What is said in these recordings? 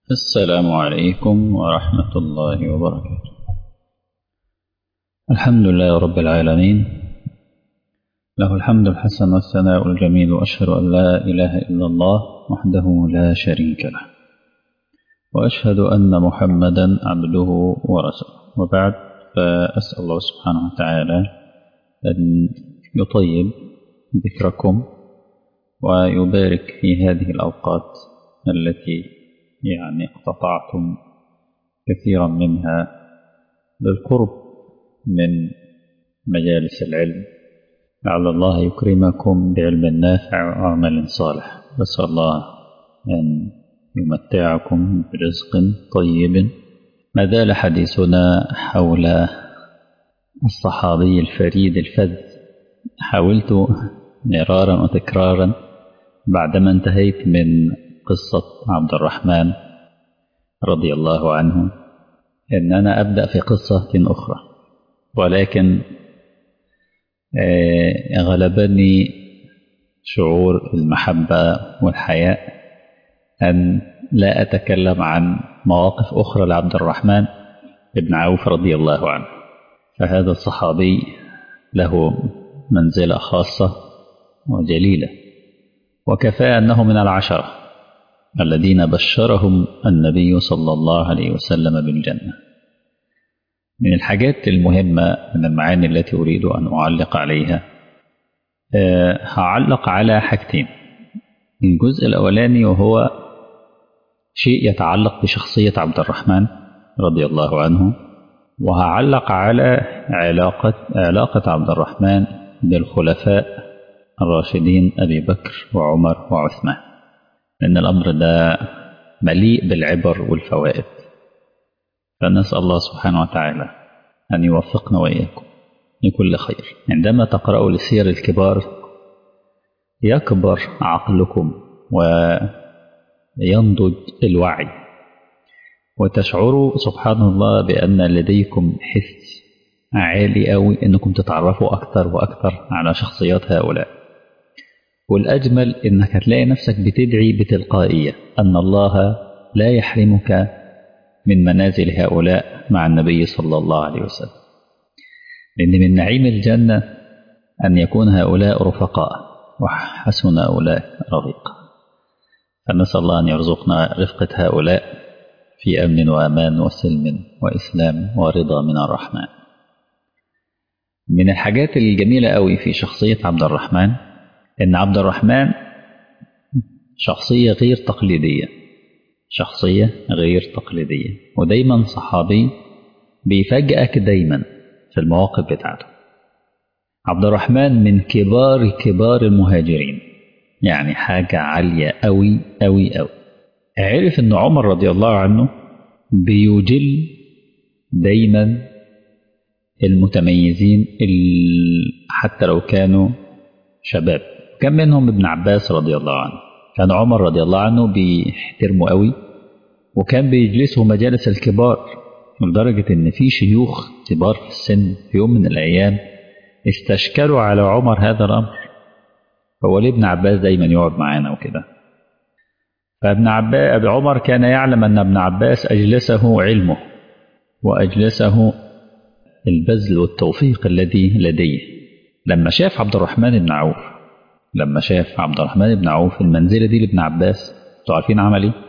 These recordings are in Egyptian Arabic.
السلام عليكم ورحمة الله وبركاته الحمد لله رب العالمين له الحمد الحسن والثناء الجميل وأشهد أن لا إله إلا الله وحده لا شريك له وأشهد أن محمدا عبده ورسوله وبعد فأسأل الله سبحانه وتعالى أن يطيب ذكركم ويبارك في هذه الأوقات التي يعني اقتطعتم كثيرا منها للقرب من مجالس العلم لعل الله يكرمكم بعلم نافع وعمل صالح نسأل الله أن يمتعكم برزق طيب ما زال حديثنا حول الصحابي الفريد الفذ حاولت مرارا وتكرارا بعدما انتهيت من قصة عبد الرحمن رضي الله عنه أن أنا أبدأ في قصة أخرى ولكن غلبني شعور المحبة والحياء أن لا أتكلم عن مواقف أخرى لعبد الرحمن بن عوف رضي الله عنه فهذا الصحابي له منزلة خاصة وجليلة وكفى أنه من العشرة الذين بشرهم النبي صلى الله عليه وسلم بالجنة من الحاجات المهمة من المعاني التي أريد أن أعلق عليها أه هعلق على حاجتين الجزء الأولاني وهو شيء يتعلق بشخصية عبد الرحمن رضي الله عنه وهعلق على علاقة علاقة عبد الرحمن بالخلفاء الراشدين أبي بكر وعمر وعثمان لأن الأمر ده مليء بالعبر والفوائد فنسأل الله سبحانه وتعالى أن يوفقنا وإياكم لكل خير عندما تقرأوا لسير الكبار يكبر عقلكم وينضج الوعي وتشعروا سبحان الله بأن لديكم حس عالي أوي أنكم تتعرفوا أكثر وأكثر على شخصيات هؤلاء والأجمل أنك هتلاقي نفسك بتدعي بتلقائية أن الله لا يحرمك من منازل هؤلاء مع النبي صلى الله عليه وسلم لأن من نعيم الجنة أن يكون هؤلاء رفقاء وحسن أولئك رفيقا فنسأل الله أن يرزقنا رفقة هؤلاء في أمن وأمان وسلم وإسلام ورضا من الرحمن من الحاجات الجميلة قوي في شخصية عبد الرحمن إن عبد الرحمن شخصية غير تقليدية شخصية غير تقليدية ودايما صحابي بيفاجئك دايما في المواقف بتاعته عبد الرحمن من كبار كبار المهاجرين يعني حاجة عالية أوي أوي أوي عرف أن عمر رضي الله عنه بيجل دايما المتميزين حتى لو كانوا شباب كان منهم ابن عباس رضي الله عنه كان عمر رضي الله عنه بيحترمه قوي وكان بيجلسه مجالس الكبار لدرجة إن في شيوخ كبار في السن في يوم من الأيام استشكلوا على عمر هذا الأمر هو ليه ابن عباس دايما يقعد معانا وكده فابن عباس أبي عمر كان يعلم أن ابن عباس أجلسه علمه وأجلسه البذل والتوفيق الذي لديه لما شاف عبد الرحمن بن عوف لما شاف عبد الرحمن بن عوف المنزلة دي لابن عباس انتوا عارفين عمل ايه؟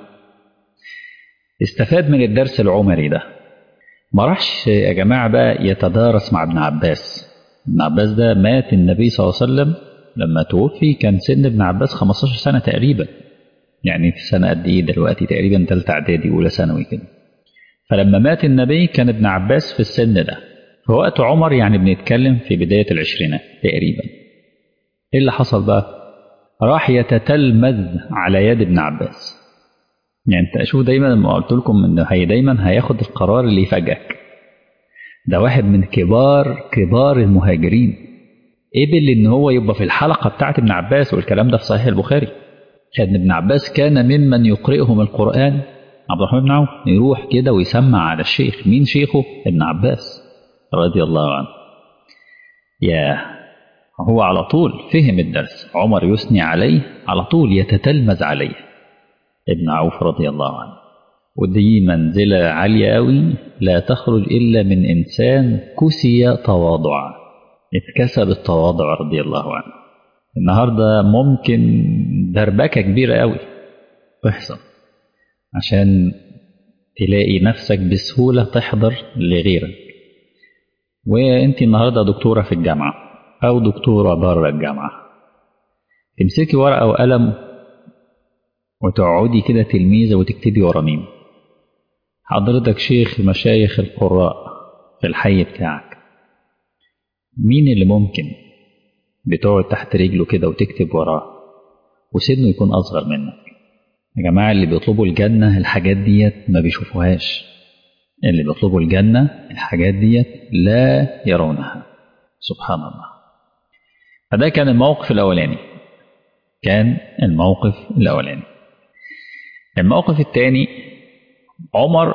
استفاد من الدرس العمري ده ما راحش يا جماعة بقى يتدارس مع ابن عباس ابن عباس ده مات النبي صلى الله عليه وسلم لما توفي كان سن ابن عباس 15 سنة تقريبا يعني في سنة قد ايه دلوقتي تقريبا تالتة اعدادي اولى ثانوي كده فلما مات النبي كان ابن عباس في السن ده في وقت عمر يعني بنتكلم في بداية العشرينات تقريبا ايه اللي حصل بقى راح يتتلمذ على يد ابن عباس يعني انت شوف دايما لما قلت لكم انه هي دايما هياخد القرار اللي يفاجئك ده واحد من كبار كبار المهاجرين قبل ان هو يبقى في الحلقه بتاعت ابن عباس والكلام ده في صحيح البخاري كان ابن عباس كان ممن يقرئهم القران عبد الرحمن بن عوف يروح كده ويسمع على الشيخ مين شيخه ابن عباس رضي الله عنه يا هو على طول فهم الدرس عمر يثني عليه على طول يتتلمذ عليه ابن عوف رضي الله عنه ودي منزلة عالية أوي لا تخرج إلا من إنسان كسي تواضعا اتكسب التواضع رضي الله عنه النهاردة ممكن دربكة كبيرة أوي تحصل عشان تلاقي نفسك بسهولة تحضر لغيرك وانت النهاردة دكتورة في الجامعة أو دكتورة بره الجامعة تمسكي ورقة وقلم وتقعدي كده تلميذة وتكتبي ورا مين حضرتك شيخ مشايخ القراء في الحي بتاعك مين اللي ممكن بتقعد تحت رجله كده وتكتب وراه وسنه يكون أصغر منك يا جماعة اللي بيطلبوا الجنة الحاجات ديت ما بيشوفوهاش اللي بيطلبوا الجنة الحاجات ديت لا يرونها سبحان الله فده كان الموقف الأولاني كان الموقف الأولاني الموقف الثاني عمر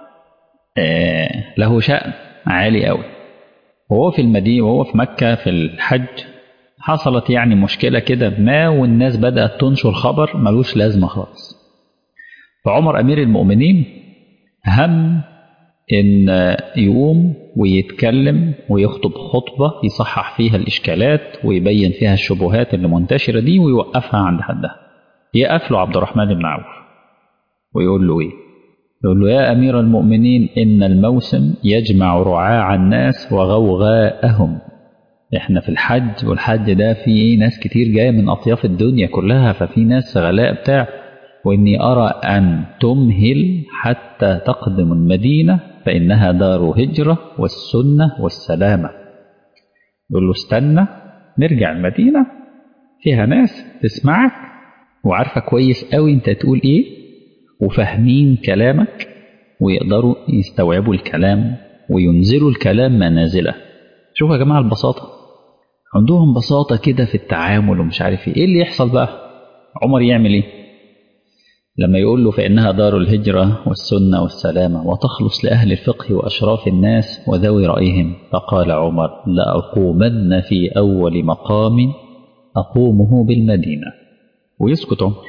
آه له شأن عالي قوي وهو في المدينة وهو في مكة في الحج حصلت يعني مشكلة كده ما والناس بدأت تنشر خبر ملوش لازمة خالص فعمر أمير المؤمنين هم إن يقوم ويتكلم ويخطب خطبة يصحح فيها الإشكالات ويبين فيها الشبهات اللي منتشرة دي ويوقفها عند حدها يقف له عبد الرحمن بن عوف ويقول له إيه يقول له يا أمير المؤمنين إن الموسم يجمع رعاع الناس وغوغاءهم احنا في الحج والحج ده في ايه ناس كتير جايه من اطياف الدنيا كلها ففي ناس غلاء بتاع واني ارى ان تمهل حتى تقدم المدينه فانها دار هجره والسنه والسلامه يقول له استنى نرجع المدينه فيها ناس تسمعك وعارفه كويس قوي انت تقول ايه وفاهمين كلامك ويقدروا يستوعبوا الكلام وينزلوا الكلام منازله شوفوا يا جماعه البساطه عندهم بساطة كده في التعامل ومش عارف ايه ايه اللي يحصل بقى عمر يعمل ايه لما يقول له فإنها دار الهجرة والسنة والسلامة وتخلص لأهل الفقه وأشراف الناس وذوي رأيهم فقال عمر لأقومن في أول مقام أقومه بالمدينة ويسكت عمر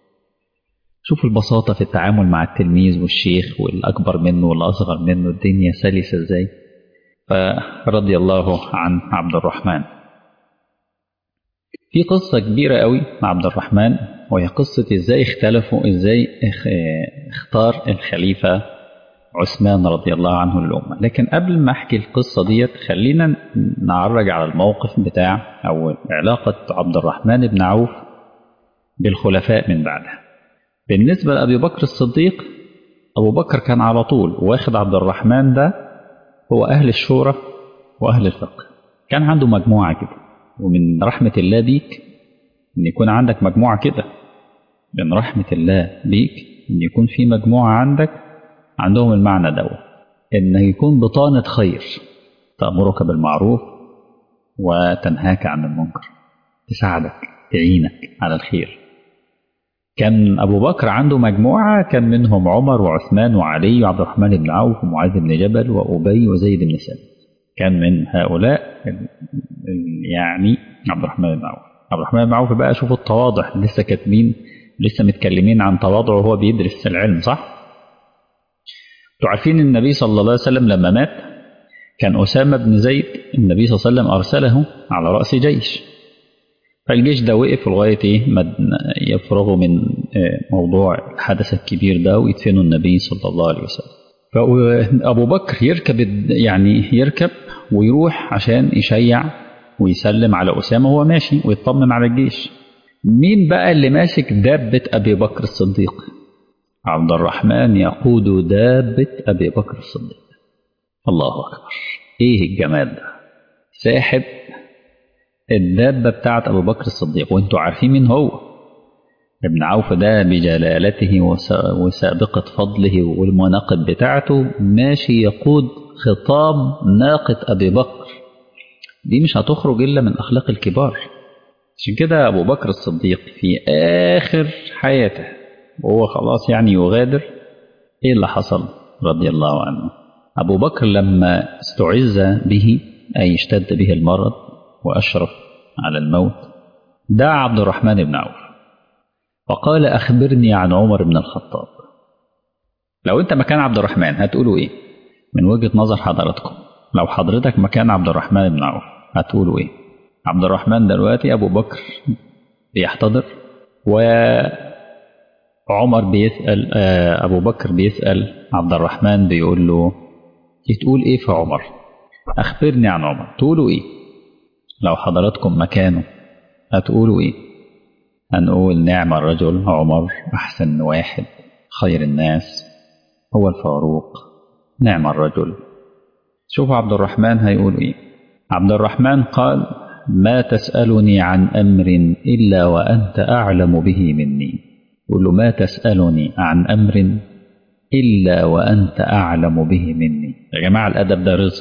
شوفوا البساطة في التعامل مع التلميذ والشيخ والأكبر منه والأصغر منه الدنيا سلسة ازاي فرضي الله عن عبد الرحمن في قصة كبيرة قوي مع عبد الرحمن وهي قصة ازاي اختلفوا ازاي اختار الخليفة عثمان رضي الله عنه للأمة لكن قبل ما أحكي القصة ديت خلينا نعرج على الموقف بتاع أو علاقة عبد الرحمن بن عوف بالخلفاء من بعدها بالنسبة لأبي بكر الصديق أبو بكر كان على طول واخد عبد الرحمن ده هو أهل الشورى وأهل الفقه كان عنده مجموعة كده ومن رحمة الله بيك إن يكون عندك مجموعة كده من رحمة الله بيك إن يكون في مجموعة عندك عندهم المعنى ده إن يكون بطانة خير تأمرك بالمعروف وتنهاك عن المنكر تساعدك تعينك على الخير كان أبو بكر عنده مجموعة كان منهم عمر وعثمان وعلي وعبد الرحمن بن عوف ومعاذ بن جبل وأبي وزيد بن سلمة كان من هؤلاء يعني عبد الرحمن بن عوف عبد الرحمن بن عوف بقى شوفوا التواضع لسه كاتبين لسه متكلمين عن تواضعه وهو بيدرس العلم صح؟ انتوا عارفين النبي صلى الله عليه وسلم لما مات كان أسامة بن زيد النبي صلى الله عليه وسلم أرسله على رأس جيش فالجيش ده وقف لغاية إيه يفرغوا من موضوع الحدث الكبير ده ويدفنوا النبي صلى الله عليه وسلم فأبو بكر يركب يعني يركب ويروح عشان يشيع ويسلم على أسامة وهو ماشي ويطمن على الجيش مين بقى اللي ماسك دابة أبي بكر الصديق عبد الرحمن يقود دابة أبي بكر الصديق الله أكبر إيه الجمال ده ساحب الدابة بتاعت أبو بكر الصديق وانتوا عارفين مين هو ابن عوف ده بجلالته وسابقة فضله والمناقب بتاعته ماشي يقود خطاب ناقة أبي بكر دي مش هتخرج إلا من أخلاق الكبار عشان كده أبو بكر الصديق في آخر حياته وهو خلاص يعني يغادر إيه اللي حصل رضي الله عنه أبو بكر لما استعز به أي اشتد به المرض وأشرف على الموت دعا عبد الرحمن بن عوف وقال أخبرني عن عمر بن الخطاب لو انت مكان عبد الرحمن هتقولوا ايه من وجهة نظر حضراتكم لو حضرتك مكان عبد الرحمن بن عوف هتقولوا ايه عبد الرحمن دلوقتي ابو بكر بيحتضر وعمر بيسأل ابو بكر بيسأل عبد الرحمن بيقول له تقول ايه في عمر اخبرني عن عمر تقولوا ايه لو حضراتكم مكانه هتقولوا ايه هنقول نعم الرجل عمر احسن واحد خير الناس هو الفاروق نعم الرجل شوف عبد الرحمن هيقول ايه عبد الرحمن قال ما تسألني عن أمر إلا وأنت أعلم به مني يقول له ما تسألني عن أمر إلا وأنت أعلم به مني يا جماعة الأدب ده رزق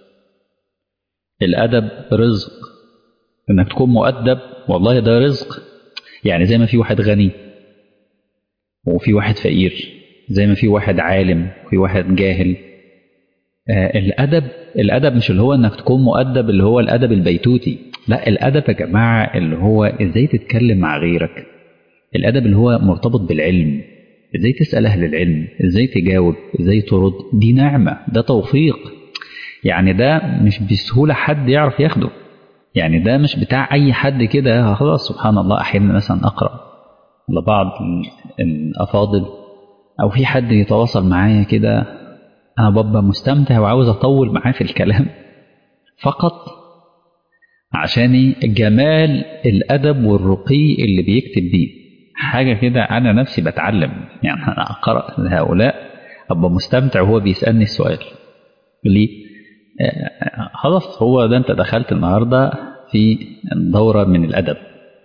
الأدب رزق إنك تكون مؤدب والله ده رزق يعني زي ما في واحد غني وفي واحد فقير زي ما في واحد عالم وفي واحد جاهل آه الأدب الأدب مش اللي هو إنك تكون مؤدب اللي هو الأدب البيتوتي لا الأدب يا جماعة اللي هو إزاي تتكلم مع غيرك الأدب اللي هو مرتبط بالعلم إزاي تسأل أهل العلم إزاي تجاوب إزاي ترد دي نعمة ده توفيق يعني ده مش بسهولة حد يعرف ياخده يعني ده مش بتاع أي حد كده خلاص سبحان الله أحيانا مثلا أقرأ لبعض الأفاضل أو في حد يتواصل معايا كده أنا ببقى مستمتع وعاوز أطول معاه في الكلام فقط عشان جمال الأدب والرقي اللي بيكتب بيه حاجة كده أنا نفسي بتعلم يعني أنا أقرأ لهؤلاء أبقى مستمتع وهو بيسألني السؤال ليه؟ آه خلاص هو ده أنت دخلت النهاردة في دورة من الأدب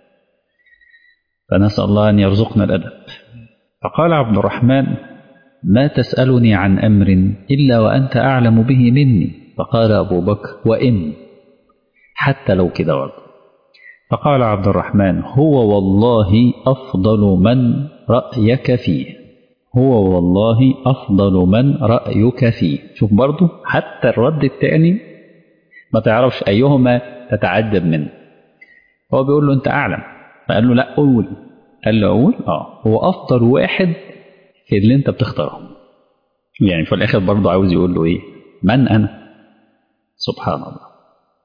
فنسأل الله أن يرزقنا الأدب فقال عبد الرحمن ما تسألني عن أمر إلا وأنت أعلم به مني فقال أبو بكر وإن حتى لو كده برضه فقال عبد الرحمن هو والله أفضل من رأيك فيه هو والله أفضل من رأيك فيه شوف برضه حتى الرد الثاني ما تعرفش أيهما تتعجب منه هو بيقول له أنت أعلم فقال له لا قول قال له قول اه هو أفضل واحد في اللي أنت بتختاره يعني في الآخر برضه عاوز يقول له إيه من أنا سبحان الله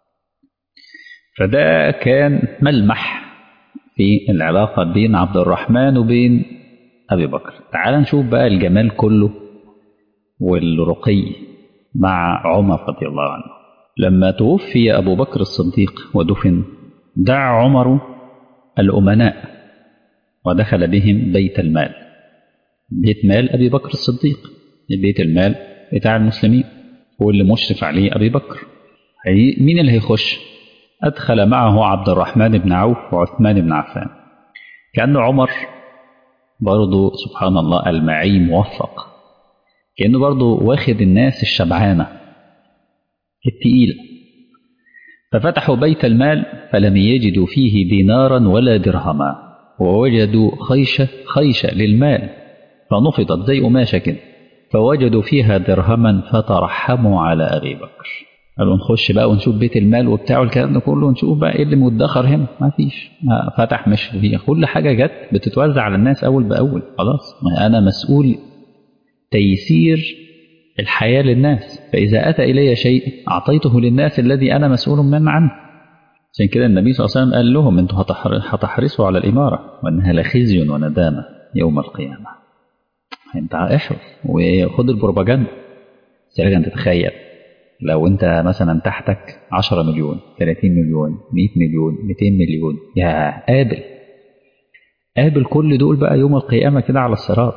فده كان ملمح في العلاقة بين عبد الرحمن وبين أبي بكر تعال نشوف بقى الجمال كله والرقي مع عمر رضي الله عنه لما توفي أبو بكر الصديق ودفن دعا عمر الأمناء ودخل بهم بيت المال بيت مال أبي بكر الصديق بيت المال بتاع المسلمين هو اللي مشرف عليه أبي بكر هي مين اللي هيخش أدخل معه عبد الرحمن بن عوف وعثمان بن عفان كأن عمر برضه سبحان الله المعي موفق كأنه برضه واخد الناس الشبعانة التقيلة ففتحوا بيت المال فلم يجدوا فيه دينارا ولا درهما ووجدوا خيشة خيشة للمال فنفضت زي قماشة كده فوجدوا فيها درهما فترحموا على أبي بكر قالوا نخش بقى ونشوف بيت المال وبتاع والكلام ده كله ونشوف بقى ايه اللي مدخر هنا ما فيش ما فتح مش فيه كل حاجه جت بتتوزع على الناس اول باول خلاص ما انا مسؤول تيسير الحياه للناس فاذا اتى الي شيء اعطيته للناس الذي انا مسؤول من عنه عشان كده النبي صلى الله عليه وسلم قال لهم انتوا هتحرصوا على الاماره وانها لخزي وندامه يوم القيامه انت احرص وخد البروباجندا سريعا تتخيل لو انت مثلا تحتك 10 مليون 30 مليون 100 مليون 200 مليون يا قابل قابل كل دول بقى يوم القيامة كده على الصراط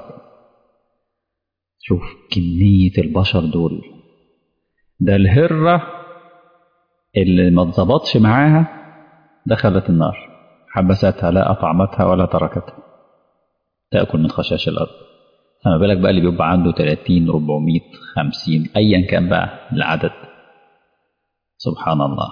شوف كمية البشر دول ده الهرة اللي ما اتظبطش معاها دخلت النار حبستها لا أطعمتها ولا تركتها تأكل من خشاش الأرض فما بالك بقى اللي بيبقى عنده 30 400 50 ايا كان بقى العدد سبحان الله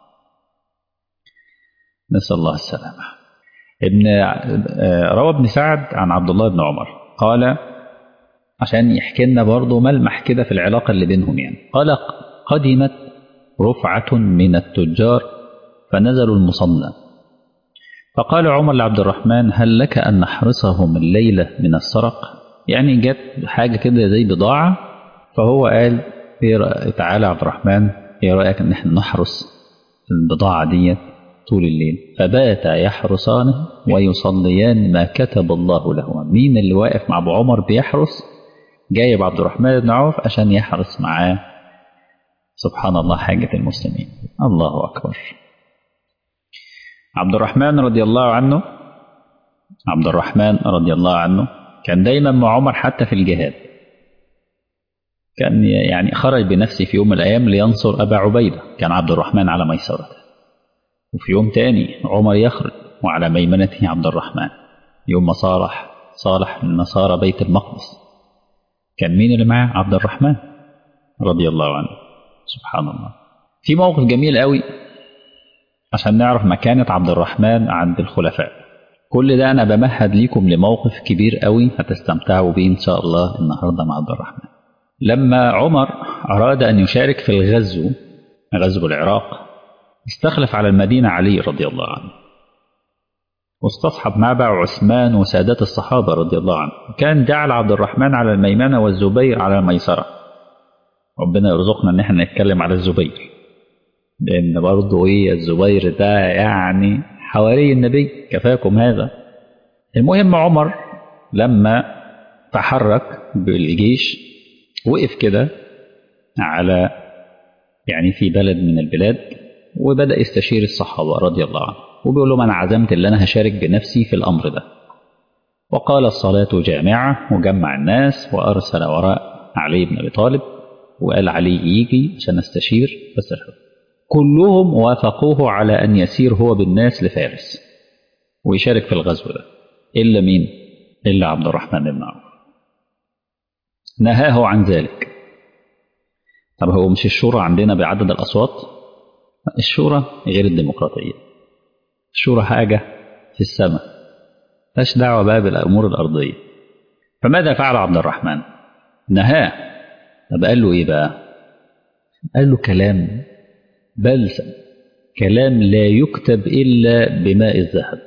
نسال الله السلامه ابن روى ابن سعد عن عبد الله بن عمر قال عشان يحكي لنا برضه ملمح كده في العلاقه اللي بينهم يعني قال قدمت رفعه من التجار فنزلوا المصلى فقال عمر لعبد الرحمن هل لك ان نحرسهم الليله من السرق يعني جت حاجة كده زي بضاعة فهو قال ايه رأيك تعالى عبد الرحمن ايه رأيك ان احنا نحرس البضاعة ديت طول الليل فبات يحرسانه ويصليان ما كتب الله لهما مين اللي واقف مع ابو عمر بيحرس جايب عبد الرحمن بن عوف عشان يحرس معاه سبحان الله حاجة المسلمين الله أكبر عبد الرحمن رضي الله عنه عبد الرحمن رضي الله عنه كان دايما مع عمر حتى في الجهاد كان يعني خرج بنفسه في يوم من الأيام لينصر أبا عبيدة كان عبد الرحمن على ميسرته وفي يوم تاني عمر يخرج وعلى ميمنته عبد الرحمن يوم ما صالح صالح النصارى بيت المقدس كان مين اللي معاه عبد الرحمن رضي الله عنه سبحان الله في موقف جميل قوي عشان نعرف مكانة عبد الرحمن عند الخلفاء كل ده أنا بمهد ليكم لموقف كبير قوي هتستمتعوا بيه إن شاء الله النهاردة مع عبد الرحمن لما عمر أراد أن يشارك في الغزو غزو العراق استخلف على المدينة علي رضي الله عنه واستصحب معه عثمان وسادات الصحابة رضي الله عنه كان جعل عبد الرحمن على الميمنة والزبير على الميسرة ربنا يرزقنا ان احنا نتكلم على الزبير لان برضه ايه الزبير ده يعني حواري النبي كفاكم هذا المهم عمر لما تحرك بالجيش وقف كده على يعني في بلد من البلاد وبدأ يستشير الصحابة رضي الله عنهم وبيقول لهم أنا عزمت اللي أنا هشارك بنفسي في الأمر ده وقال الصلاة جامعة وجمع الناس وأرسل وراء علي بن أبي طالب وقال علي يجي عشان استشير فاستشير كلهم وافقوه على أن يسير هو بالناس لفارس ويشارك في الغزو ده إلا مين؟ إلا عبد الرحمن بن عوف نهاه عن ذلك طب هو مش الشورى عندنا بعدد الأصوات الشورى غير الديمقراطية الشورى حاجة في السماء ملهاش دعوة بقى بالأمور الأرضية فماذا فعل عبد الرحمن نهاه طب قال له إيه بقى قال له كلام بلسم كلام لا يكتب إلا بماء الذهب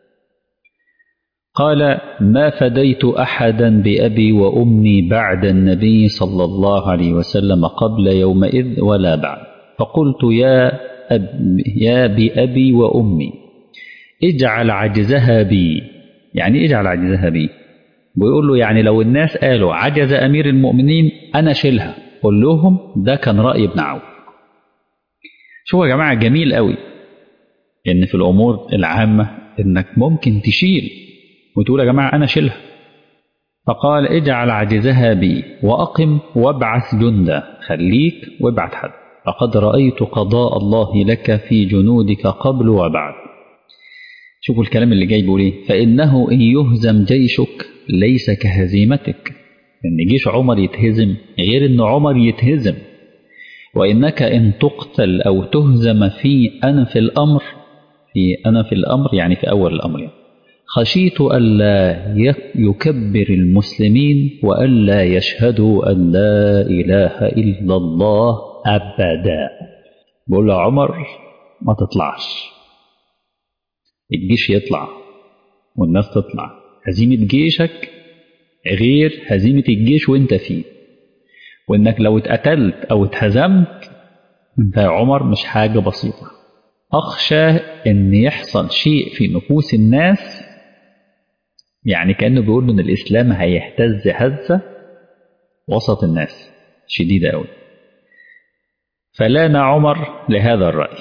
قال ما فديت أحدا بأبي وأمي بعد النبي صلى الله عليه وسلم قبل يومئذ ولا بعد فقلت يا أب يا بأبي وأمي اجعل عجزها بي يعني اجعل عجزها بي بيقول له يعني لو الناس قالوا عجز أمير المؤمنين أنا شيلها قول لهم ده كان رأي ابن عوف شوفوا يا جماعة جميل قوي إن في الأمور العامة إنك ممكن تشيل وتقول يا جماعة أنا شيلها فقال اجعل عجزها بي وأقم وابعث جندا خليك وابعث حد فقد رأيت قضاء الله لك في جنودك قبل وبعد شوفوا الكلام اللي جاي بيقول ايه فإنه إن يهزم جيشك ليس كهزيمتك إن جيش عمر يتهزم غير إن عمر يتهزم وإنك إن تقتل أو تهزم في أنف الأمر في أنف الأمر يعني في أول الأمر يعني خشيت ألا يكبر المسلمين وألا يشهدوا أن لا إله إلا الله أبدا بقول له عمر ما تطلعش الجيش يطلع والناس تطلع هزيمة جيشك غير هزيمة الجيش وانت فيه وانك لو اتقتلت او اتهزمت انت يا عمر مش حاجة بسيطة اخشى ان يحصل شيء في نفوس الناس يعني كأنه بيقول ان الاسلام هيهتز هزة وسط الناس شديدة قوي فلان عمر لهذا الرأي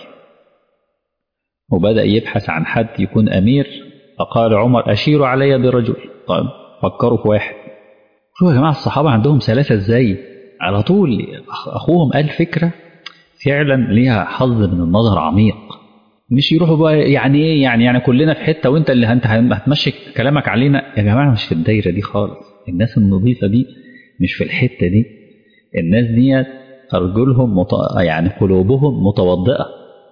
وبدأ يبحث عن حد يكون أمير فقال عمر أشير علي برجل طيب فكروا في واحد شوفوا يا جماعة الصحابة عندهم سلاسة ازاي على طول أخوهم قال فكرة فعلا ليها حظ من النظر عميق مش يروحوا بقى يعني ايه يعني يعني كلنا في حته وانت اللي انت هتمشي كلامك علينا يا جماعه مش في الدايره دي خالص الناس النظيفه دي مش في الحته دي الناس دي ارجلهم مط... يعني قلوبهم متوضئه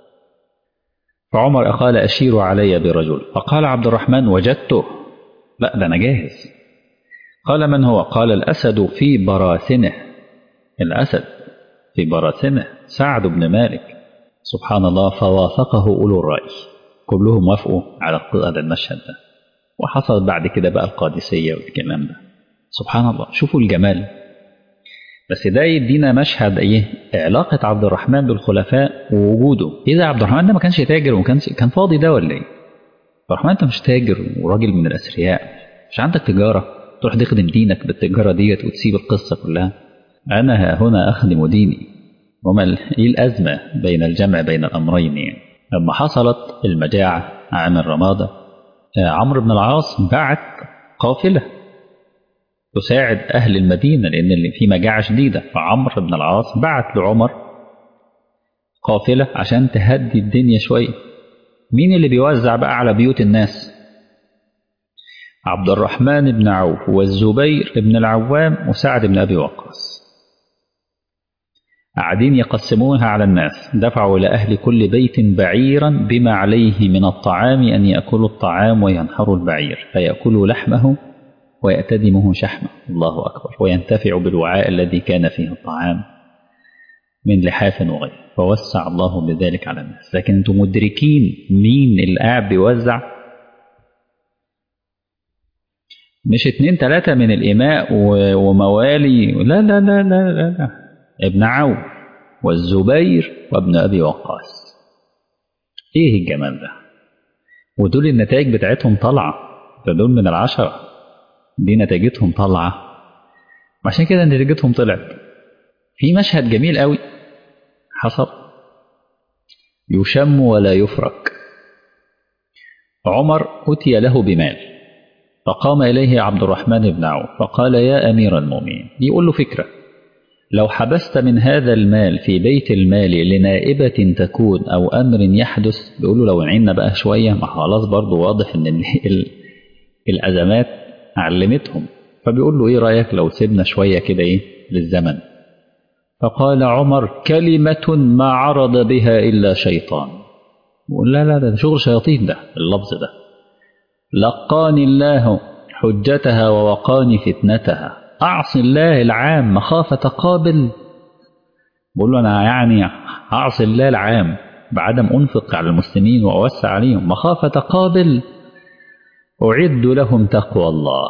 فعمر قال اشير علي برجل فقال عبد الرحمن وجدته لا ده انا جاهز قال من هو قال الاسد في براثنه الاسد في براثنه سعد بن مالك سبحان الله فوافقه أولو الرأي كلهم وافقوا على هذا المشهد ده وحصلت بعد كده بقى القادسية والكلام ده سبحان الله شوفوا الجمال بس ده يدينا مشهد ايه علاقة عبد الرحمن بالخلفاء ووجوده ايه ده عبد الرحمن ده ما كانش تاجر وما كانش كان فاضي ده ولا ايه عبد الرحمن انت مش تاجر وراجل من الاثرياء مش عندك تجارة تروح تخدم دينك بالتجارة ديت وتسيب القصة كلها انا هنا اخدم ديني وما ايه الازمة بين الجمع بين الامرين يعني لما حصلت المجاعة عام الرمادة عمرو بن العاص بعت قافلة تساعد أهل المدينة لأن اللي في مجاعة شديدة فعمرو بن العاص بعت لعمر قافلة عشان تهدي الدنيا شوية مين اللي بيوزع بقى على بيوت الناس عبد الرحمن بن عوف والزبير بن العوام وسعد بن أبي وقاص قاعدين يقسموها على الناس دفعوا إلى أهل كل بيت بعيرا بما عليه من الطعام أن يأكلوا الطعام وينحروا البعير فيأكلوا لحمه ويأتدمه شحمه الله أكبر وينتفع بالوعاء الذي كان فيه الطعام من لحاف وغيره فوسع الله بذلك على الناس لكن انتم مدركين مين اللي قاعد بيوزع مش اتنين تلاتة من الإماء وموالي لا لا لا لا لا, لا. ابن عوف والزبير وابن أبي وقاص ايه الجمال ده ودول النتائج بتاعتهم طالعة ده دول من العشرة دي نتيجتهم طالعة عشان كده نتيجتهم طلعت في مشهد جميل قوي حصل يشم ولا يفرك عمر أتي له بمال فقام إليه عبد الرحمن بن عوف فقال يا أمير المؤمنين يقول له فكرة لو حبست من هذا المال في بيت المال لنائبة تكون أو أمر يحدث بيقول له لو عنا بقى شوية ما خلاص برضه واضح إن الأزمات علمتهم فبيقول له ايه رايك لو سيبنا شويه كده ايه للزمن فقال عمر كلمة ما عرض بها إلا شيطان بقول لا لا ده شغل شياطين ده اللفظ ده لقاني الله حجتها ووقاني فتنتها أعصي الله العام مخافة قابل بقول له أنا يعني أعصي الله العام بعدم أنفق على المسلمين وأوسع عليهم مخافة قابل أعد لهم تقوى الله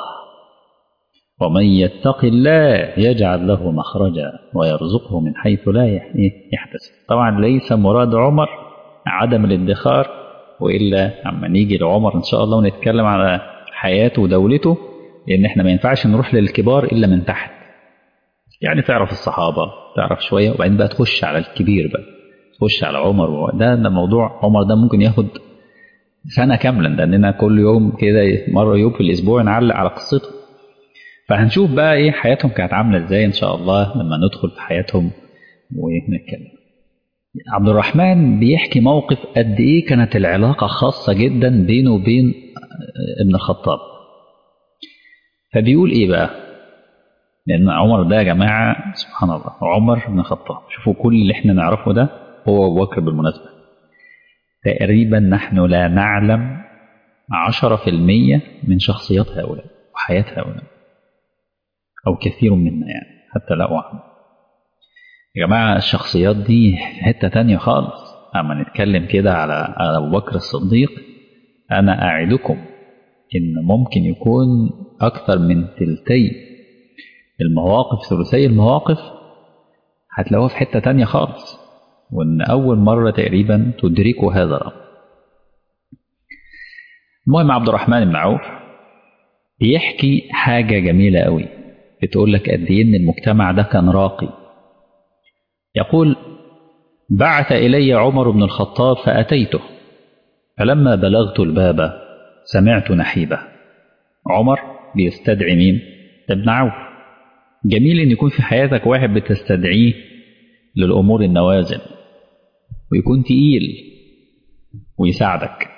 ومن يتق الله يجعل له مخرجا ويرزقه من حيث لا يحتسب طبعا ليس مراد عمر عدم الادخار وإلا عما نيجي لعمر إن شاء الله ونتكلم على حياته ودولته لأن احنا ما ينفعش نروح للكبار إلا من تحت يعني تعرف الصحابة تعرف شوية وبعدين بقى تخش على الكبير بقى تخش على عمر ده, ده موضوع عمر ده ممكن ياخد سنة كاملة لأننا كل يوم كده مرة يوم في الأسبوع نعلق على قصته فهنشوف بقى إيه حياتهم كانت عاملة إزاي إن شاء الله لما ندخل في حياتهم ونتكلم عبد الرحمن بيحكي موقف قد إيه كانت العلاقة خاصة جدا بينه وبين ابن الخطاب فبيقول إيه بقى لأن عمر ده يا جماعة سبحان الله عمر بن الخطاب شوفوا كل اللي احنا نعرفه ده هو أبو بكر بالمناسبة تقريبا نحن لا نعلم عشرة في المية من شخصيات هؤلاء وحياة هؤلاء أو كثير منا يعني حتى لا أعلم يا جماعة الشخصيات دي في حتة تانية خالص أما نتكلم كده على أبو بكر الصديق أنا أعدكم إن ممكن يكون أكثر من تلتي المواقف ثلثي المواقف هتلاقوها في حتة تانية خالص وإن أول مرة تقريبا تدركوا هذا الأمر المهم عبد الرحمن بن عوف بيحكي حاجة جميلة قوي بتقول لك قد إيه إن المجتمع ده كان راقي يقول بعث إلي عمر بن الخطاب فأتيته فلما بلغت الباب سمعت نحيبة عمر بيستدعي مين؟ ابن عوف جميل إن يكون في حياتك واحد بتستدعيه للأمور النوازل ويكون تقيل ويساعدك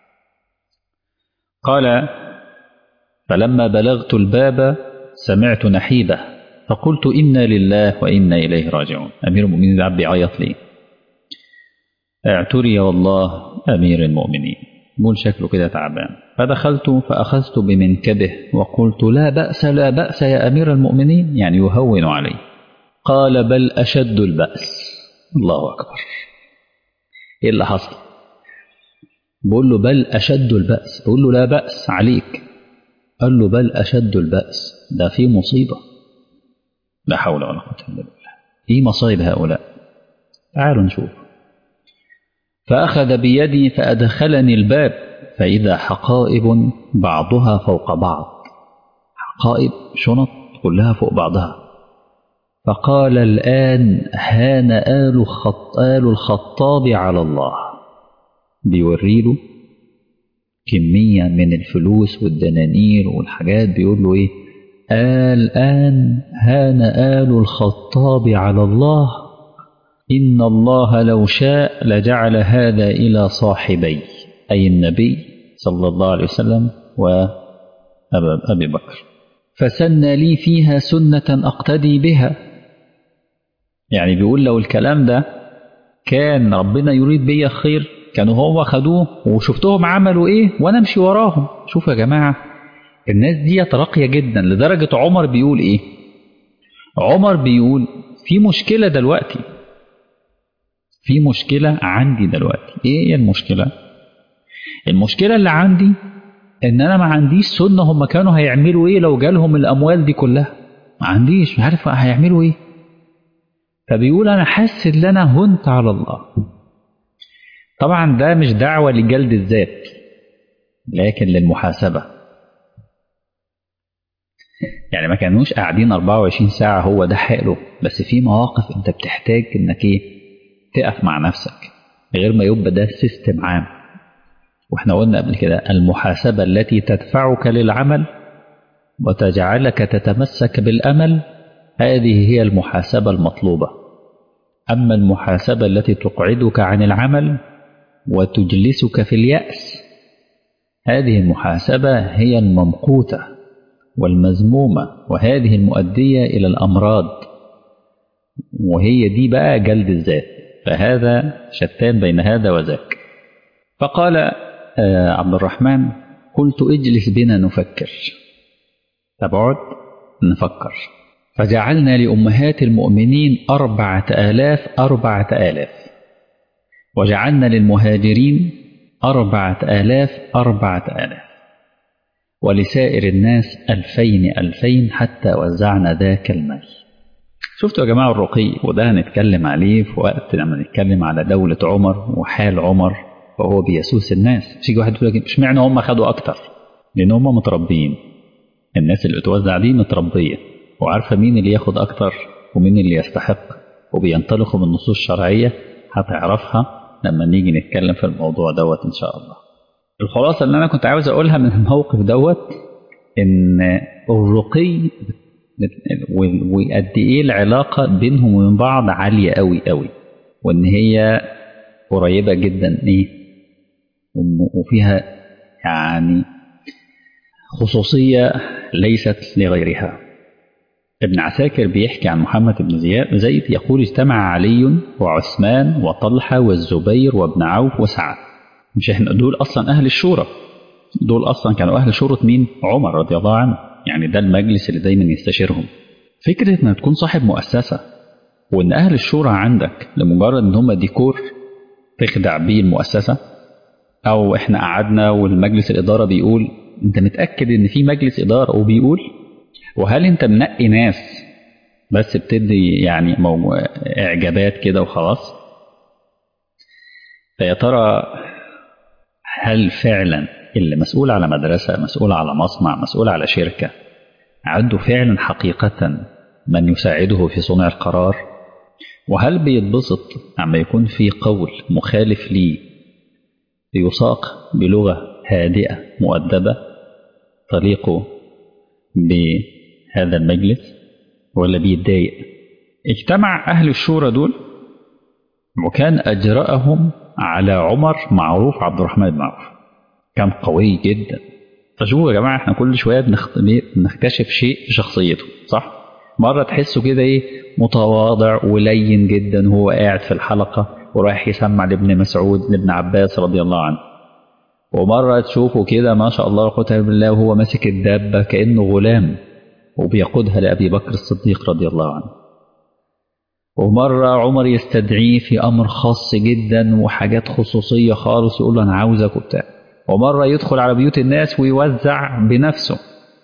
قال فلما بلغت الباب سمعت نحيبة فقلت إنا لله وإنا إليه راجعون أمير المؤمنين ده بيعيط ليه اعتري والله أمير المؤمنين مول شكله كده تعبان فدخلت فأخذت بمنكبه وقلت لا بأس لا بأس يا أمير المؤمنين يعني يهون علي قال بل أشد البأس الله أكبر إيه اللي حصل بقول له بل أشد البأس بقول له لا بأس عليك قال له بل أشد البأس ده في مصيبة لا حول ولا قوة إلا بالله إيه مصايب هؤلاء تعالوا نشوف فأخذ بيدي فأدخلني الباب فإذا حقائب بعضها فوق بعض حقائب شنط كلها فوق بعضها فقال الآن هان آل, خط آل الخطاب على الله بيوريله كمية من الفلوس والدنانير والحاجات بيقول له إيه الآن هان آل الخطاب على الله إن الله لو شاء لجعل هذا إلى صاحبي أي النبي صلى الله عليه وسلم وأبي بكر فسن لي فيها سنة أقتدي بها يعني بيقول لو الكلام ده كان ربنا يريد بي الخير كانوا هو خدوه وشفتهم عملوا ايه وانا امشي وراهم شوفوا يا جماعه الناس دي راقيه جدا لدرجه عمر بيقول ايه عمر بيقول في مشكله دلوقتي في مشكله عندي دلوقتي ايه هي المشكله المشكله اللي عندي ان انا ما عنديش سنه هم كانوا هيعملوا ايه لو جالهم الاموال دي كلها ما عنديش مش عارف هيعملوا ايه فبيقول انا حاسس ان انا هنت على الله طبعا ده مش دعوة لجلد الذات لكن للمحاسبة يعني ما كانوش قاعدين 24 ساعة هو ده حاله بس في مواقف انت بتحتاج انك ايه تقف مع نفسك غير ما يبقى ده سيستم عام واحنا قلنا قبل كده المحاسبة التي تدفعك للعمل وتجعلك تتمسك بالأمل هذه هي المحاسبة المطلوبة أما المحاسبة التي تقعدك عن العمل وتجلسك في اليأس هذه المحاسبة هي الممقوتة والمذمومة وهذه المؤدية إلى الأمراض وهي دي بقى جلد الذات فهذا شتان بين هذا وذاك فقال عبد الرحمن قلت اجلس بنا نفكر تبعد نفكر فجعلنا لأمهات المؤمنين أربعة آلاف أربعة آلاف وجعلنا للمهاجرين أربعة آلاف أربعة آلاف ولسائر الناس ألفين ألفين حتى وزعنا ذاك المال شفتوا يا جماعة الرقي وده هنتكلم عليه في وقت لما نتكلم على دولة عمر وحال عمر وهو بيسوس الناس مش يجي واحد يقول لك اشمعنى هم خدوا أكتر لأن هم متربيين الناس اللي بتوزع دي متربية وعارفة مين اللي ياخد أكتر ومين اللي يستحق وبينطلقوا من نصوص شرعية هتعرفها لما نيجي نتكلم في الموضوع دوت إن شاء الله الخلاصة اللي أنا كنت عاوز أقولها من الموقف دوت إن الرقي وقد إيه العلاقة بينهم وبين بعض عالية أوي أوي وإن هي قريبة جدا إيه وفيها يعني خصوصية ليست لغيرها ابن عساكر بيحكي عن محمد بن زياد زيد يقول اجتمع علي وعثمان وطلحة والزبير وابن عوف وسعد مش احنا دول اصلا اهل الشورى دول اصلا كانوا اهل شورى مين عمر رضي الله عنه يعني ده المجلس اللي دايما يستشيرهم فكرة انك تكون صاحب مؤسسة وان اهل الشورى عندك لمجرد ان هم ديكور تخدع بيه المؤسسة او احنا قعدنا والمجلس الادارة بيقول انت متأكد ان في مجلس ادارة وبيقول وهل انت منقي ناس بس بتدي يعني مو... اعجابات كده وخلاص فيا ترى هل فعلا اللي مسؤول على مدرسة مسؤول على مصنع مسؤول على شركة عنده فعلا حقيقة من يساعده في صنع القرار وهل بيتبسط عما يكون في قول مخالف ليه يساق بلغة هادئة مؤدبة تليق بهذا المجلس ولا بيتضايق اجتمع أهل الشورى دول وكان أجرأهم على عمر معروف عبد الرحمن بن عوف كان قوي جدا فشوفوا يا جماعة احنا كل شوية بنكتشف شيء في شخصيته صح؟ مرة تحسه كده ايه متواضع ولين جدا وهو قاعد في الحلقة ورايح يسمع لابن مسعود لابن عباس رضي الله عنه ومرة تشوفه كده ما شاء الله قوة بالله وهو ماسك الدابة كأنه غلام وبيقودها لأبي بكر الصديق رضي الله عنه ومرة عمر يستدعيه في أمر خاص جدا وحاجات خصوصية خالص يقول له أنا عاوزك وبتاع ومرة يدخل على بيوت الناس ويوزع بنفسه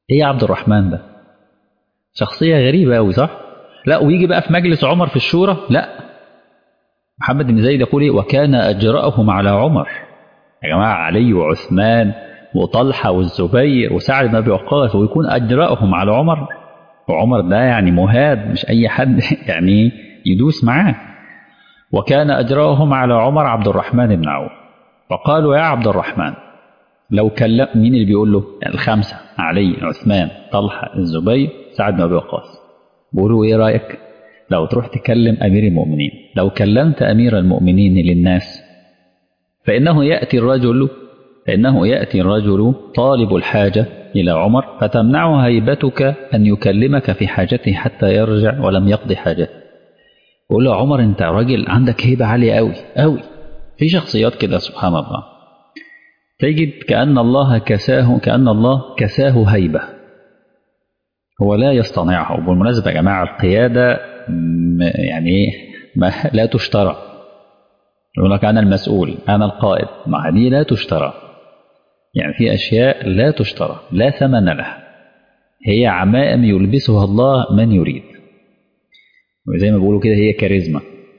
ايه يا عبد الرحمن ده شخصية غريبة أوي صح لا ويجي بقى في مجلس عمر في الشورى لا محمد بن زيد يقول ايه وكان أجرأهم على عمر يا جماعة علي وعثمان وطلحة والزبير وسعد بن أبي وقاص ويكون أجرأهم على عمر وعمر ده يعني مهاب مش أي حد يعني يدوس معاه وكان أجرأهم على عمر عبد الرحمن بن عوف فقالوا يا عبد الرحمن لو كلم مين اللي بيقول له الخمسة علي عثمان طلحة الزبير سعد بن أبي وقاص بيقولوا إيه رأيك لو تروح تكلم أمير المؤمنين لو كلمت أمير المؤمنين للناس فإنه يأتي الرجل فإنه يأتي الرجل طالب الحاجة إلى عمر فتمنع هيبتك أن يكلمك في حاجته حتى يرجع ولم يقضي حاجته يقول له عمر أنت راجل عندك هيبة عالية أوي أوي في شخصيات كده سبحان الله تجد كأن الله كساه كأن الله كساه هيبة هو لا يصطنعها وبالمناسبة يا جماعة القيادة يعني ما لا تشترى يقول لك أنا المسؤول أنا القائد مع دي لا تشترى يعني في أشياء لا تشترى لا ثمن لها هي عمائم يلبسها الله من يريد وزي ما بيقولوا كده هي كاريزما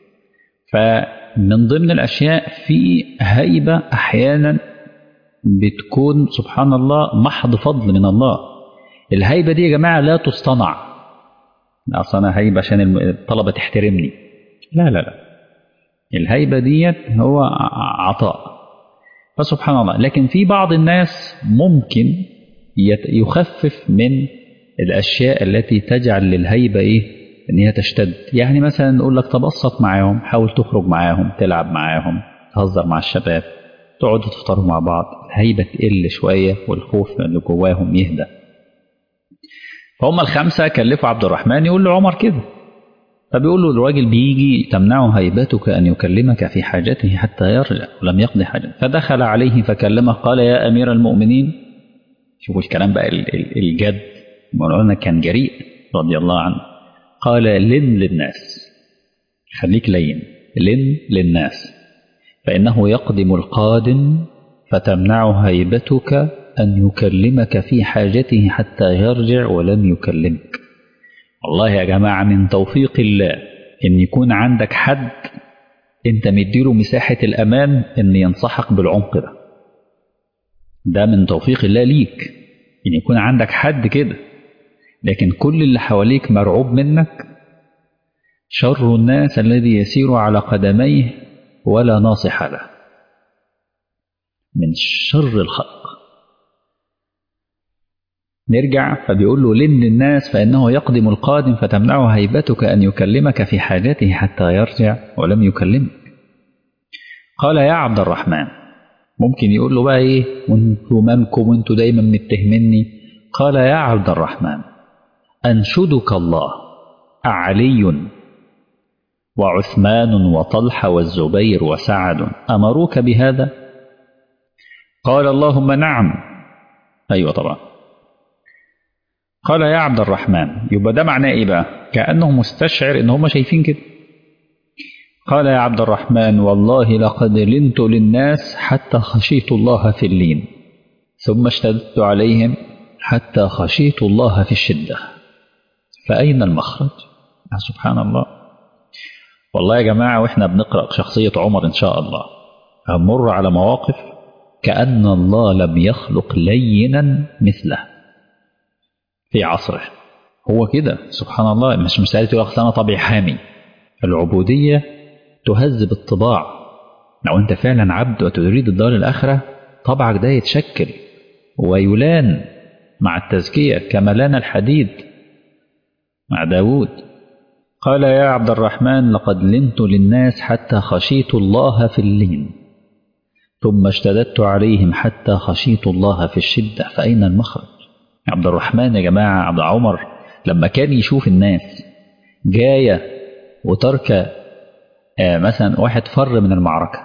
فمن ضمن الأشياء في هيبة أحيانا بتكون سبحان الله محض فضل من الله الهيبة دي يا جماعة لا تصطنع أصل أنا هيبة عشان الطلبة تحترمني لا لا لا الهيبة ديت هو عطاء فسبحان الله لكن في بعض الناس ممكن يخفف من الأشياء التي تجعل للهيبة إيه إن هي تشتد يعني مثلا نقول لك تبسط معاهم حاول تخرج معاهم تلعب معاهم تهزر مع الشباب تقعدوا تفطروا مع بعض الهيبة تقل شوية والخوف اللي جواهم يهدى فهم الخمسة كلفوا عبد الرحمن يقول له عمر كده فبيقول له الراجل بيجي تمنعه هيبتك أن يكلمك في حاجته حتى يرجع ولم يقضي حاجة فدخل عليه فكلمه قال يا أمير المؤمنين شوفوا الكلام بقى الجد مولانا كان جريء رضي الله عنه قال لن للناس خليك لين لن للناس فإنه يقدم القادم فتمنع هيبتك أن يكلمك في حاجته حتى يرجع ولم يكلمك والله يا جماعة من توفيق الله إن يكون عندك حد أنت مديله مساحة الأمان إن ينصحك بالعمق ده ده من توفيق الله ليك إن يكون عندك حد كده لكن كل اللي حواليك مرعوب منك شر الناس الذي يسير على قدميه ولا ناصح له من شر الخلق نرجع فبيقول له لن الناس فإنه يقدم القادم فتمنع هيبتك أن يكلمك في حاجته حتى يرجع ولم يكلمك قال يا عبد الرحمن ممكن يقول له بقى ايه وانتوا مالكم وانتوا دايما متهمني قال يا عبد الرحمن أنشدك الله أعلي وعثمان وطلحة والزبير وسعد أمروك بهذا قال اللهم نعم أيوة طبعا قال يا عبد الرحمن يبقى ده معناه ايه بقى كأنه مستشعر ان هم شايفين كده قال يا عبد الرحمن والله لقد لنت للناس حتى خشيت الله في اللين ثم اشتدت عليهم حتى خشيت الله في الشدة فأين المخرج سبحان الله والله يا جماعة وإحنا بنقرأ شخصية عمر إن شاء الله هنمر على مواقف كأن الله لم يخلق لينا مثله في عصره هو كده سبحان الله مش مسألة يقول أنا طبيعي حامي العبودية تهذب الطباع لو أنت فعلا عبد وتريد الدار الآخرة طبعك ده يتشكل ويلان مع التزكية كما لان الحديد مع داود قال يا عبد الرحمن لقد لنت للناس حتى خشيت الله في اللين ثم اشتددت عليهم حتى خشيت الله في الشدة فأين المخرج عبد الرحمن يا جماعة عبد عمر لما كان يشوف الناس جاية وترك آه مثلا واحد فر من المعركة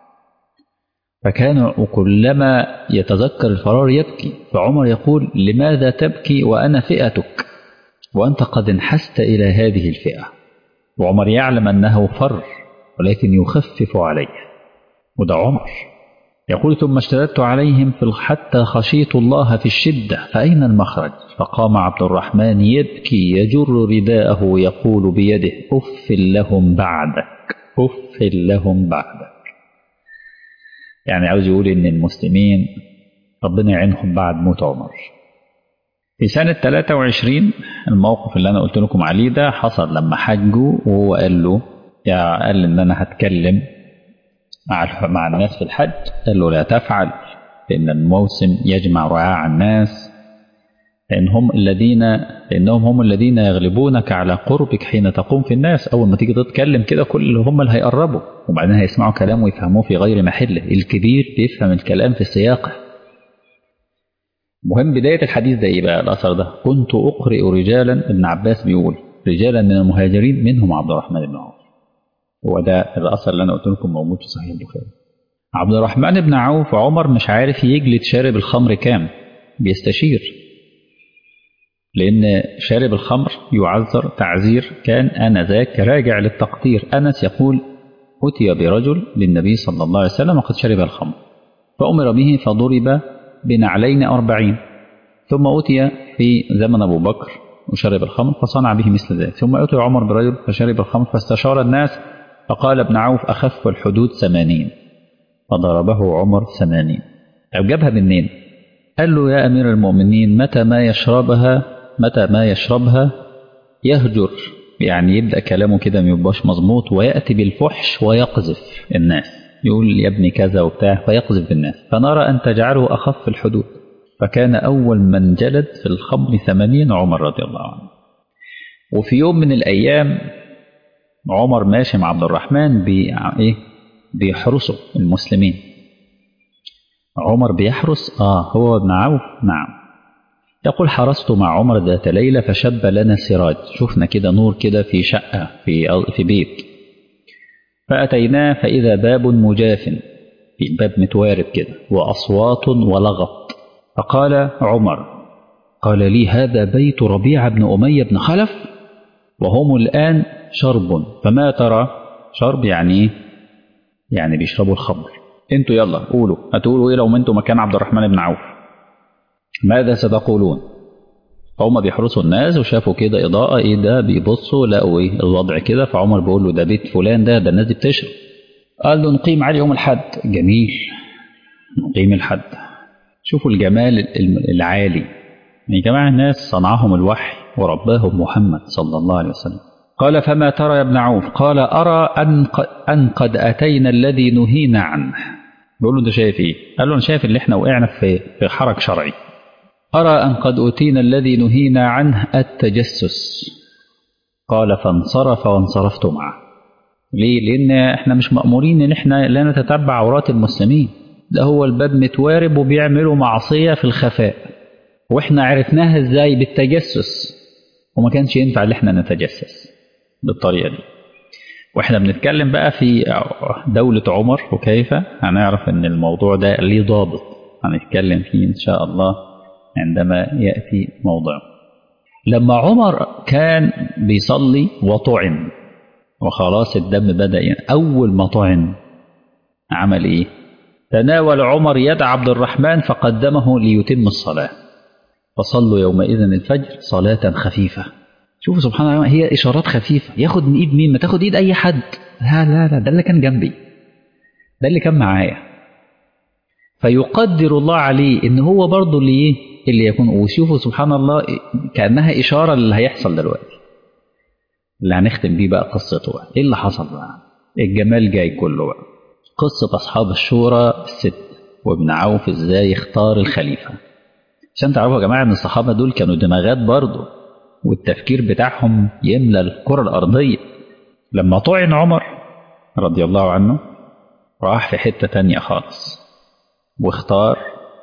فكان وكلما يتذكر الفرار يبكي فعمر يقول لماذا تبكي وأنا فئتك وأنت قد انحست إلى هذه الفئة وعمر يعلم أنه فر ولكن يخفف عليه وده عمر يقول ثم اشتددت عليهم في حتى خشيت الله في الشدة فأين المخرج فقام عبد الرحمن يبكي يجر رداءه يقول بيده أف لهم بعدك أف لهم بعدك يعني عاوز يقول إن المسلمين ربنا يعينهم بعد موت عمر في سنة 23 الموقف اللي أنا قلت لكم عليه ده حصل لما حجوا وهو قال له يا قال إن أنا هتكلم مع مع الناس في الحج قال له لا تفعل لأن الموسم يجمع رعاع الناس لأن هم الذين لأنهم هم الذين يغلبونك على قربك حين تقوم في الناس أول ما تيجي تتكلم كده كل هم اللي هيقربوا وبعدين هيسمعوا كلام ويفهموه في غير محله الكبير بيفهم الكلام في سياقه مهم بداية الحديث ده إيه بقى الأثر ده كنت أقرئ رجالا ابن عباس بيقول رجالا من المهاجرين منهم عبد الرحمن بن عوف هو ده الأثر اللي أنا قلت لكم موجود في صحيح البخاري عبد الرحمن بن عوف عمر مش عارف يجلد شارب الخمر كام بيستشير لأن شارب الخمر يعذر تعذير كان آنذاك راجع للتقدير أنس يقول أتي برجل للنبي صلى الله عليه وسلم وقد شرب الخمر فأمر به فضرب بنعلين أربعين ثم أتي في زمن أبو بكر وشرب الخمر فصنع به مثل ذلك ثم أتي عمر برجل فشرب الخمر فاستشار الناس فقال ابن عوف أخف الحدود ثمانين فضربه عمر ثمانين طب جابها منين قال له يا أمير المؤمنين متى ما يشربها متى ما يشربها يهجر يعني يبدأ كلامه كده ما يبقاش مظبوط ويأتي بالفحش ويقذف الناس يقول يا ابني كذا وبتاع فيقذف بالناس فنرى أن تجعله أخف الحدود فكان أول من جلد في الخمر ثمانين عمر رضي الله عنه وفي يوم من الأيام عمر ماشي مع عبد الرحمن بي إيه بيحرسوا المسلمين عمر بيحرس آه هو ابن عوف نعم يقول حرست مع عمر ذات ليلة فشب لنا سراج شفنا كده نور كده في شقة في في بيت فأتيناه فإذا باب مجاف في باب متوارب كده وأصوات ولغط فقال عمر قال لي هذا بيت ربيع بن أمية بن خلف وهم الآن شرب فما ترى شرب يعني يعني بيشربوا الخمر انتوا يلا قولوا هتقولوا ايه لو انتوا مكان عبد الرحمن بن عوف ماذا ستقولون فهم بيحرسوا الناس وشافوا كده إضاءة إيه ده بيبصوا لقوا إيه الوضع كده فعمر بيقول له ده بيت فلان ده ده الناس دي بتشرب قال له نقيم عليه يوم الحد جميل نقيم الحد شوفوا الجمال العالي يا جماعة الناس صنعهم الوحي ورباهم محمد صلى الله عليه وسلم قال فما ترى يا ابن عوف قال أرى أن أن قد أتينا الذي نهينا عنه بيقول له أنت شايف إيه؟ قال له أنا شايف اللي إحنا وقعنا في في حرج شرعي أرى أن قد أتينا الذي نهينا عنه التجسس قال فانصرف وانصرفت معه ليه؟ لأن إحنا مش مأمورين إن إحنا لا نتتبع عورات المسلمين ده هو الباب متوارب وبيعملوا معصية في الخفاء وإحنا عرفناها إزاي بالتجسس وما كانش ينفع إن إحنا نتجسس بالطريقة دي واحنا بنتكلم بقى في دولة عمر وكيف هنعرف ان الموضوع ده ليه ضابط هنتكلم فيه ان شاء الله عندما يأتي موضعه لما عمر كان بيصلي وطعن وخلاص الدم بدأ يعني أول ما طعن عمل إيه تناول عمر يد عبد الرحمن فقدمه ليتم الصلاة فصلوا يومئذ الفجر صلاة خفيفة شوفوا سبحان الله هي إشارات خفيفة ياخد من إيد مين ما تاخد إيد أي حد لا لا لا ده اللي كان جنبي ده اللي كان معايا فيقدر الله عليه إن هو برضه اللي إيه اللي يكون وشوفوا سبحان الله كأنها إشارة اللي هيحصل دلوقتي اللي هنختم بيه بقى قصته بقى إيه اللي حصل بقى الجمال جاي كله بقى قصة أصحاب الشورى الست وابن عوف إزاي اختار الخليفة عشان تعرفوا يا جماعة إن الصحابة دول كانوا دماغات برضه والتفكير بتاعهم يملى الكرة الأرضية لما طعن عمر رضي الله عنه راح في حتة تانية خالص واختار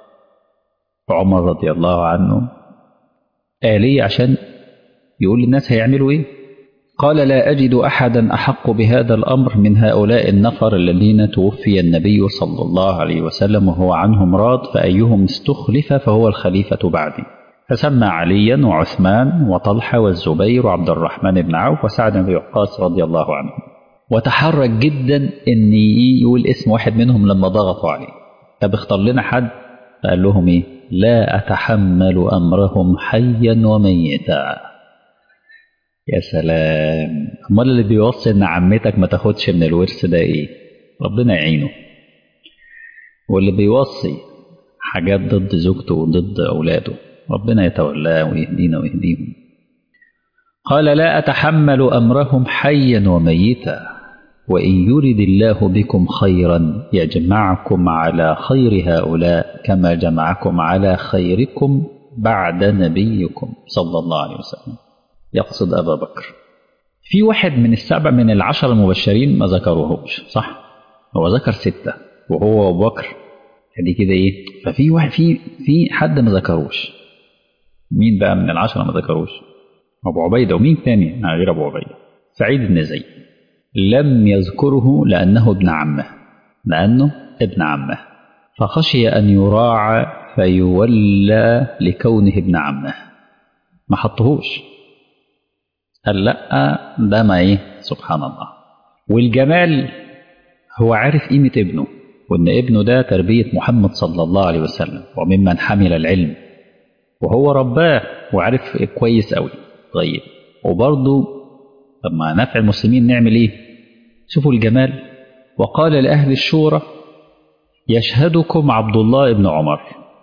عمر رضي الله عنه آلية عشان يقول للناس هيعملوا ايه قال لا أجد أحدا أحق بهذا الأمر من هؤلاء النفر الذين توفي النبي صلى الله عليه وسلم وهو عنهم راض فأيهم استخلف فهو الخليفة بعدي فسمى عليا وعثمان وطلحة والزبير وعبد الرحمن بن عوف وسعد بن وقاص رضي الله عنه وتحرك جدا ان يقول اسم واحد منهم لما ضغطوا عليه طب اختار لنا حد فقال لهم ايه لا أتحمل أمرهم حيا وميتا يا سلام امال اللي بيوصي ان عمتك ما تاخدش من الورث ده ايه ربنا يعينه واللي بيوصي حاجات ضد زوجته وضد اولاده ربنا يتولاه ويهدينا ويهديهم قال لا اتحمل امرهم حيا وميتا وان يرد الله بكم خيرا يجمعكم على خير هؤلاء كما جمعكم على خيركم بعد نبيكم صلى الله عليه وسلم يقصد أبا بكر في واحد من السبع من العشر المبشرين ما ذكروهمش صح هو ذكر ستة وهو أبو بكر دي كده إيه ففي واحد في في حد ما ذكروش مين بقى من العشرة ما ذكروش أبو عبيدة ومين تاني غير أبو عبيدة سعيد بن زيد لم يذكره لأنه ابن عمه لأنه ابن عمه فخشي أن يراعى فيولى لكونه ابن عمه ما حطهوش قال لا ده ما ايه سبحان الله والجمال هو عارف قيمة ابنه وان ابنه ده تربية محمد صلى الله عليه وسلم وممن حمل العلم وهو رباه وعارف كويس قوي طيب وبرضه لما نفع المسلمين نعمل ايه شوفوا الجمال وقال لأهل الشورى يشهدكم عبد الله بن عمر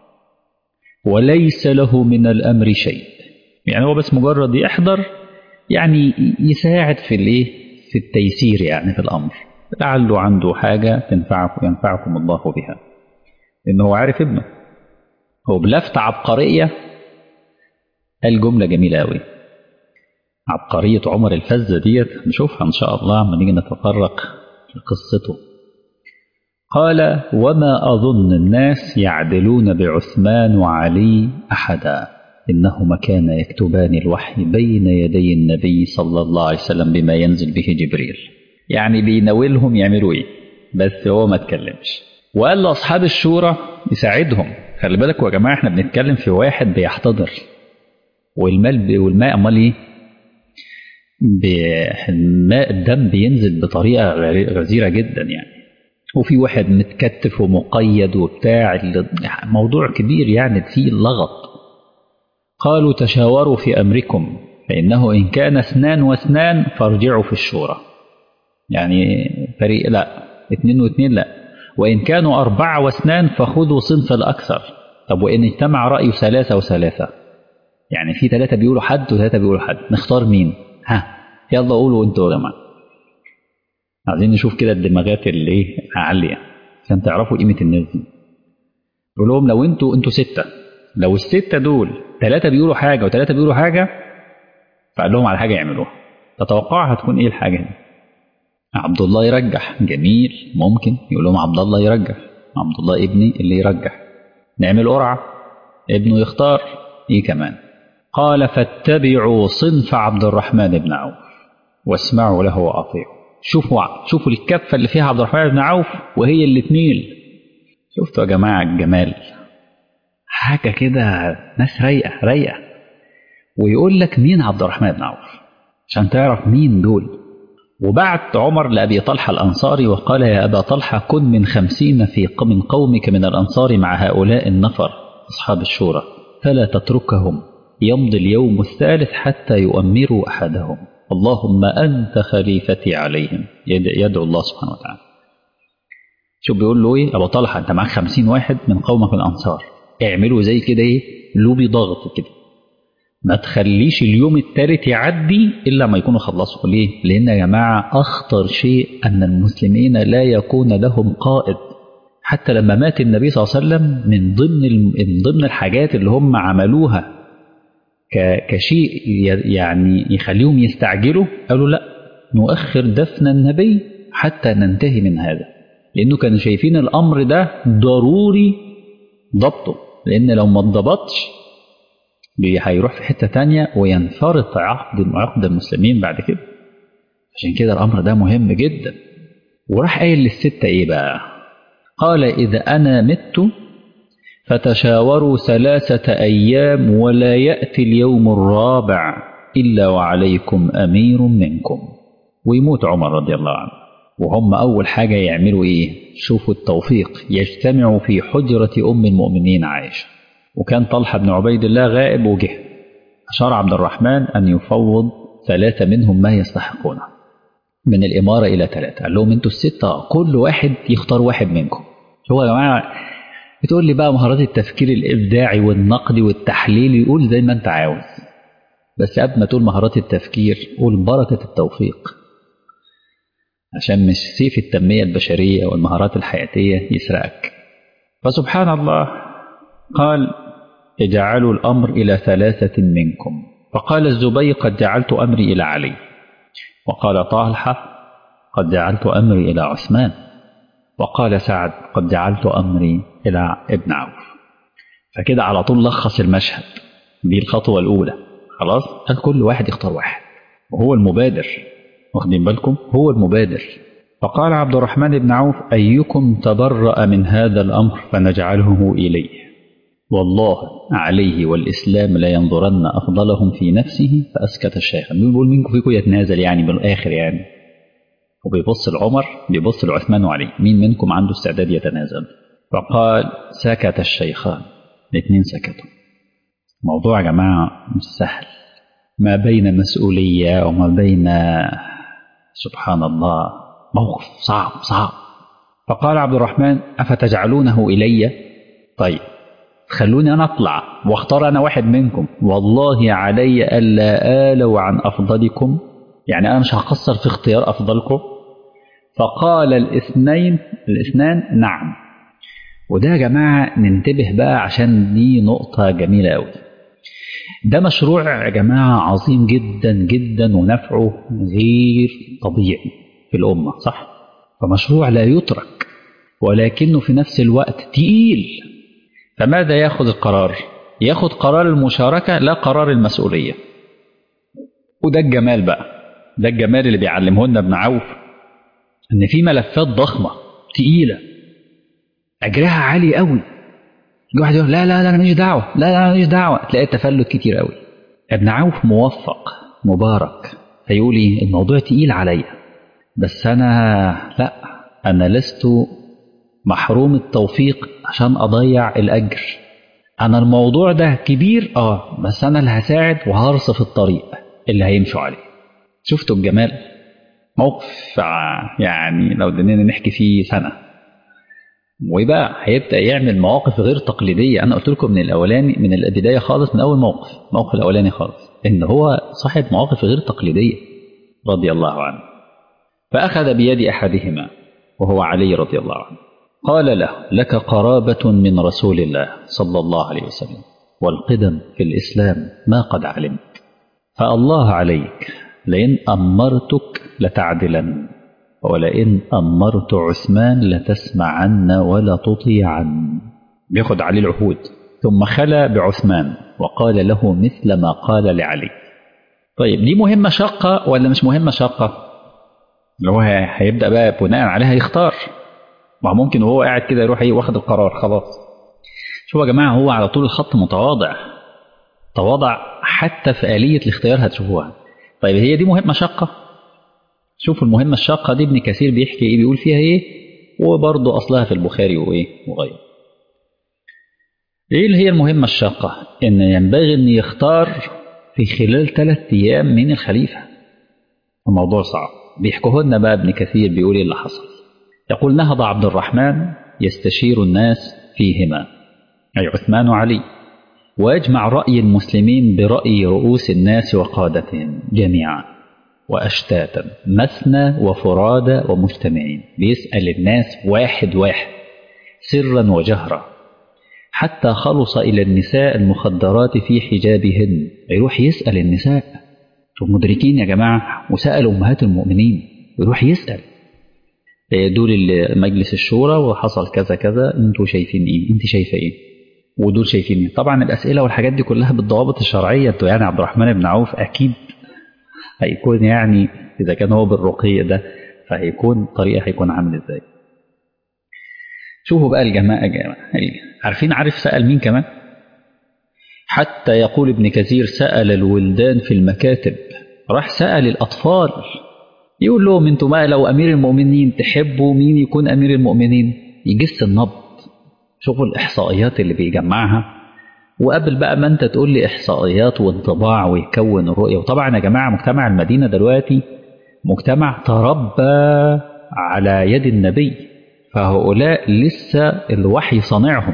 وليس له من الأمر شيء يعني هو بس مجرد يحضر يعني يساعد في الايه في التيسير يعني في الامر لعله عنده حاجه تنفعكم ينفعكم الله بها لان هو عارف ابنه هو بلفت عبقريه قال جمله جميله قوي عبقريه عمر الفزه ديت نشوفها ان شاء الله لما نيجي نتطرق لقصته قال وما اظن الناس يعدلون بعثمان وعلي احدا إنهما كانا يكتبان الوحي بين يدي النبي صلى الله عليه وسلم بما ينزل به جبريل يعني بيناولهم يعملوا إيه بس هو ما اتكلمش وقال لأصحاب الشورى يساعدهم خلي بالكوا يا جماعة احنا بنتكلم في واحد بيحتضر والمال والماء أمال إيه الماء الدم بينزل بطريقة غزيرة جدا يعني وفي واحد متكتف ومقيد وبتاع موضوع كبير يعني فيه لغط قالوا تشاوروا في أمركم فإنه إن كان اثنان واثنان فارجعوا في الشورى يعني فريق لا اثنين واثنين لا وإن كانوا أربعة واثنان فخذوا صنف الأكثر طب وإن اجتمع رأي ثلاثة وثلاثة يعني في ثلاثة بيقولوا حد وثلاثة بيقولوا حد نختار مين ها يلا قولوا انتوا يا جماعة عايزين نشوف كده الدماغات اللي ايه عالية عشان تعرفوا قيمة الناس دي يقول لهم لو انتوا انتوا ستة لو الستة دول ثلاثة بيقولوا حاجة وثلاثة بيقولوا حاجة فقال لهم على حاجة يعملوها تتوقع هتكون ايه الحاجة دي عبد الله يرجح جميل ممكن يقول لهم عبد الله يرجح عبد الله ابني اللي يرجح نعمل قرعة ابنه يختار ايه كمان قال فاتبعوا صنف عبد الرحمن بن عوف واسمعوا له واطيعوا شوفوا شوفوا الكفة اللي فيها عبد الرحمن بن عوف وهي اللي تميل شفتوا يا جماعة الجمال حاجة كده ناس رايقة رايقة ويقول لك مين عبد الرحمن بن عوف عشان تعرف مين دول وبعت عمر لأبي طلحة الأنصاري وقال يا أبا طلحة كن من خمسين في من قومك من الأنصار مع هؤلاء النفر أصحاب الشورى فلا تتركهم يمضي اليوم الثالث حتى يؤمروا أحدهم اللهم أنت خليفتي عليهم يدعو الله سبحانه وتعالى شوف بيقول له إيه أبو طلحة أنت معاك خمسين واحد من قومك الأنصار اعملوا زي كده إيه لوبي ضغط كده ما تخليش اليوم الثالث يعدي إلا ما يكونوا خلصوا ليه؟ لأن يا جماعة أخطر شيء أن المسلمين لا يكون لهم قائد حتى لما مات النبي صلى الله عليه وسلم من ضمن من ضمن الحاجات اللي هم عملوها كشيء يعني يخليهم يستعجلوا قالوا لا نؤخر دفن النبي حتى ننتهي من هذا لأنه كانوا شايفين الأمر ده ضروري ضبطه لأن لو ما اتضبطش هيروح في حتة تانية وينفرط عقد عقد المسلمين بعد كده عشان كده الأمر ده مهم جدا وراح قايل للستة إيه بقى قال إذا أنا مت فتشاوروا ثلاثة أيام ولا يأتي اليوم الرابع إلا وعليكم أمير منكم ويموت عمر رضي الله عنه وهم أول حاجة يعملوا إيه شوفوا التوفيق يجتمعوا في حجرة أم المؤمنين عائشة وكان طلحة بن عبيد الله غائب وجه أشار عبد الرحمن أن يفوض ثلاثة منهم ما يستحقونه من الإمارة إلى ثلاثة قال لهم أنتوا الستة كل واحد يختار واحد منكم هو يا جماعة بتقول لي بقى مهارات التفكير الإبداعي والنقدي والتحليل يقول زي ما أنت عاوز بس قبل ما تقول مهارات التفكير قول بركة التوفيق عشان مش سيف التنمية البشرية والمهارات الحياتية يسرقك فسبحان الله قال اجعلوا الأمر إلى ثلاثة منكم فقال الزبير قد جعلت أمري إلى علي وقال طلحة قد جعلت أمري إلى عثمان وقال سعد قد جعلت أمري إلى ابن عوف فكده على طول لخص المشهد دي الخطوة الأولى خلاص قال كل واحد يختار واحد وهو المبادر واخدين بالكم هو المبادر فقال عبد الرحمن بن عوف أيكم تبرأ من هذا الأمر فنجعله إليه والله عليه والإسلام لا ينظرن أفضلهم في نفسه فأسكت الشيخ بيقول منكم فيكم يتنازل يعني بالآخر يعني وبيبص لعمر بيبص لعثمان وعلي مين منكم عنده استعداد يتنازل فقال سكت الشيخان الاثنين سكتوا موضوع يا جماعة مش سهل ما بين مسؤولية وما بين سبحان الله موقف صعب صعب فقال عبد الرحمن أفتجعلونه إلي طيب خلوني أنا أطلع واختار أنا واحد منكم والله علي ألا آلوا عن أفضلكم يعني أنا مش هقصر في اختيار أفضلكم فقال الاثنين الاثنان نعم وده يا جماعة ننتبه بقى عشان دي نقطة جميلة أوي ده مشروع يا جماعة عظيم جدا جدا ونفعه غير طبيعي في الأمة صح؟ فمشروع لا يترك ولكنه في نفس الوقت تقيل فماذا ياخذ القرار؟ ياخذ قرار المشاركة لا قرار المسؤولية وده الجمال بقى ده الجمال اللي بيعلمه لنا ابن عوف ان في ملفات ضخمة تقيلة اجرها عالي قوي يجي واحد يقول لا لا لا انا ماليش دعوه لا لا انا ماليش دعوه تلاقي التفلت كتير قوي ابن عوف موفق مبارك فيقول لي الموضوع تقيل عليا بس انا لا انا لست محروم التوفيق عشان اضيع الاجر انا الموضوع ده كبير اه بس انا اللي هساعد وهرصف الطريق اللي هيمشوا عليه شفتوا الجمال موقف يعني لو دنينا نحكي فيه سنه وبقى هيبدا يعمل مواقف غير تقليديه انا قلت لكم من الاولاني من البدايه خالص من اول موقف الموقف الاولاني خالص ان هو صاحب مواقف غير تقليديه رضي الله عنه فاخذ بيد احدهما وهو علي رضي الله عنه قال له لك قرابه من رسول الله صلى الله عليه وسلم والقدم في الاسلام ما قد علمت فالله عليك لئن امرتك لتعدلن ولئن أمرت عثمان لتسمعن ولا تطيعن بياخد عليه العهود ثم خلا بعثمان وقال له مثل ما قال لعلي طيب دي مهمة شاقة ولا مش مهمة شاقة اللي هو هيبدأ بقى بناء عليها يختار ما ممكن وهو قاعد كده يروح ايه واخد القرار خلاص شوفوا يا جماعة هو على طول الخط متواضع تواضع حتى في آلية الاختيار هتشوفوها طيب هي دي مهمة شاقة شوفوا المهمة الشاقة دي ابن كثير بيحكي ايه بيقول فيها ايه وبرضه اصلها في البخاري وايه وغيره ايه اللي هي المهمة الشاقة ان ينبغي ان يختار في خلال ثلاث ايام من الخليفة الموضوع صعب بيحكوه لنا بقى ابن كثير بيقول ايه اللي حصل يقول نهض عبد الرحمن يستشير الناس فيهما أي عثمان وعلي ويجمع رأي المسلمين برأي رؤوس الناس وقادتهم جميعا وأشتاتا مثنى وفرادى ومجتمعين بيسأل الناس واحد واحد سرا وجهرا حتى خلص إلى النساء المخدرات في حجابهن يروح يسأل النساء مدركين يا جماعة وسأل أمهات المؤمنين يروح يسأل دول مجلس الشورى وحصل كذا كذا انتوا شايفين ايه انت شايفه ايه ودول شايفين ايه طبعا الاسئله والحاجات دي كلها بالضوابط الشرعيه انتوا يعني عبد الرحمن بن عوف اكيد هيكون يعني اذا كان هو بالرقي ده فهيكون طريقه هيكون عامل ازاي شوفوا بقى الجماعه جماعة. عارفين عارف سال مين كمان حتى يقول ابن كثير سال الولدان في المكاتب راح سال الاطفال يقول لهم انتوا بقى لو امير المؤمنين تحبوا مين يكون امير المؤمنين يجس النبض شوفوا الاحصائيات اللي بيجمعها وقبل بقى ما انت تقول لي احصائيات وانطباع ويكون الرؤيه وطبعا يا جماعه مجتمع المدينه دلوقتي مجتمع تربى على يد النبي فهؤلاء لسه الوحي صانعهم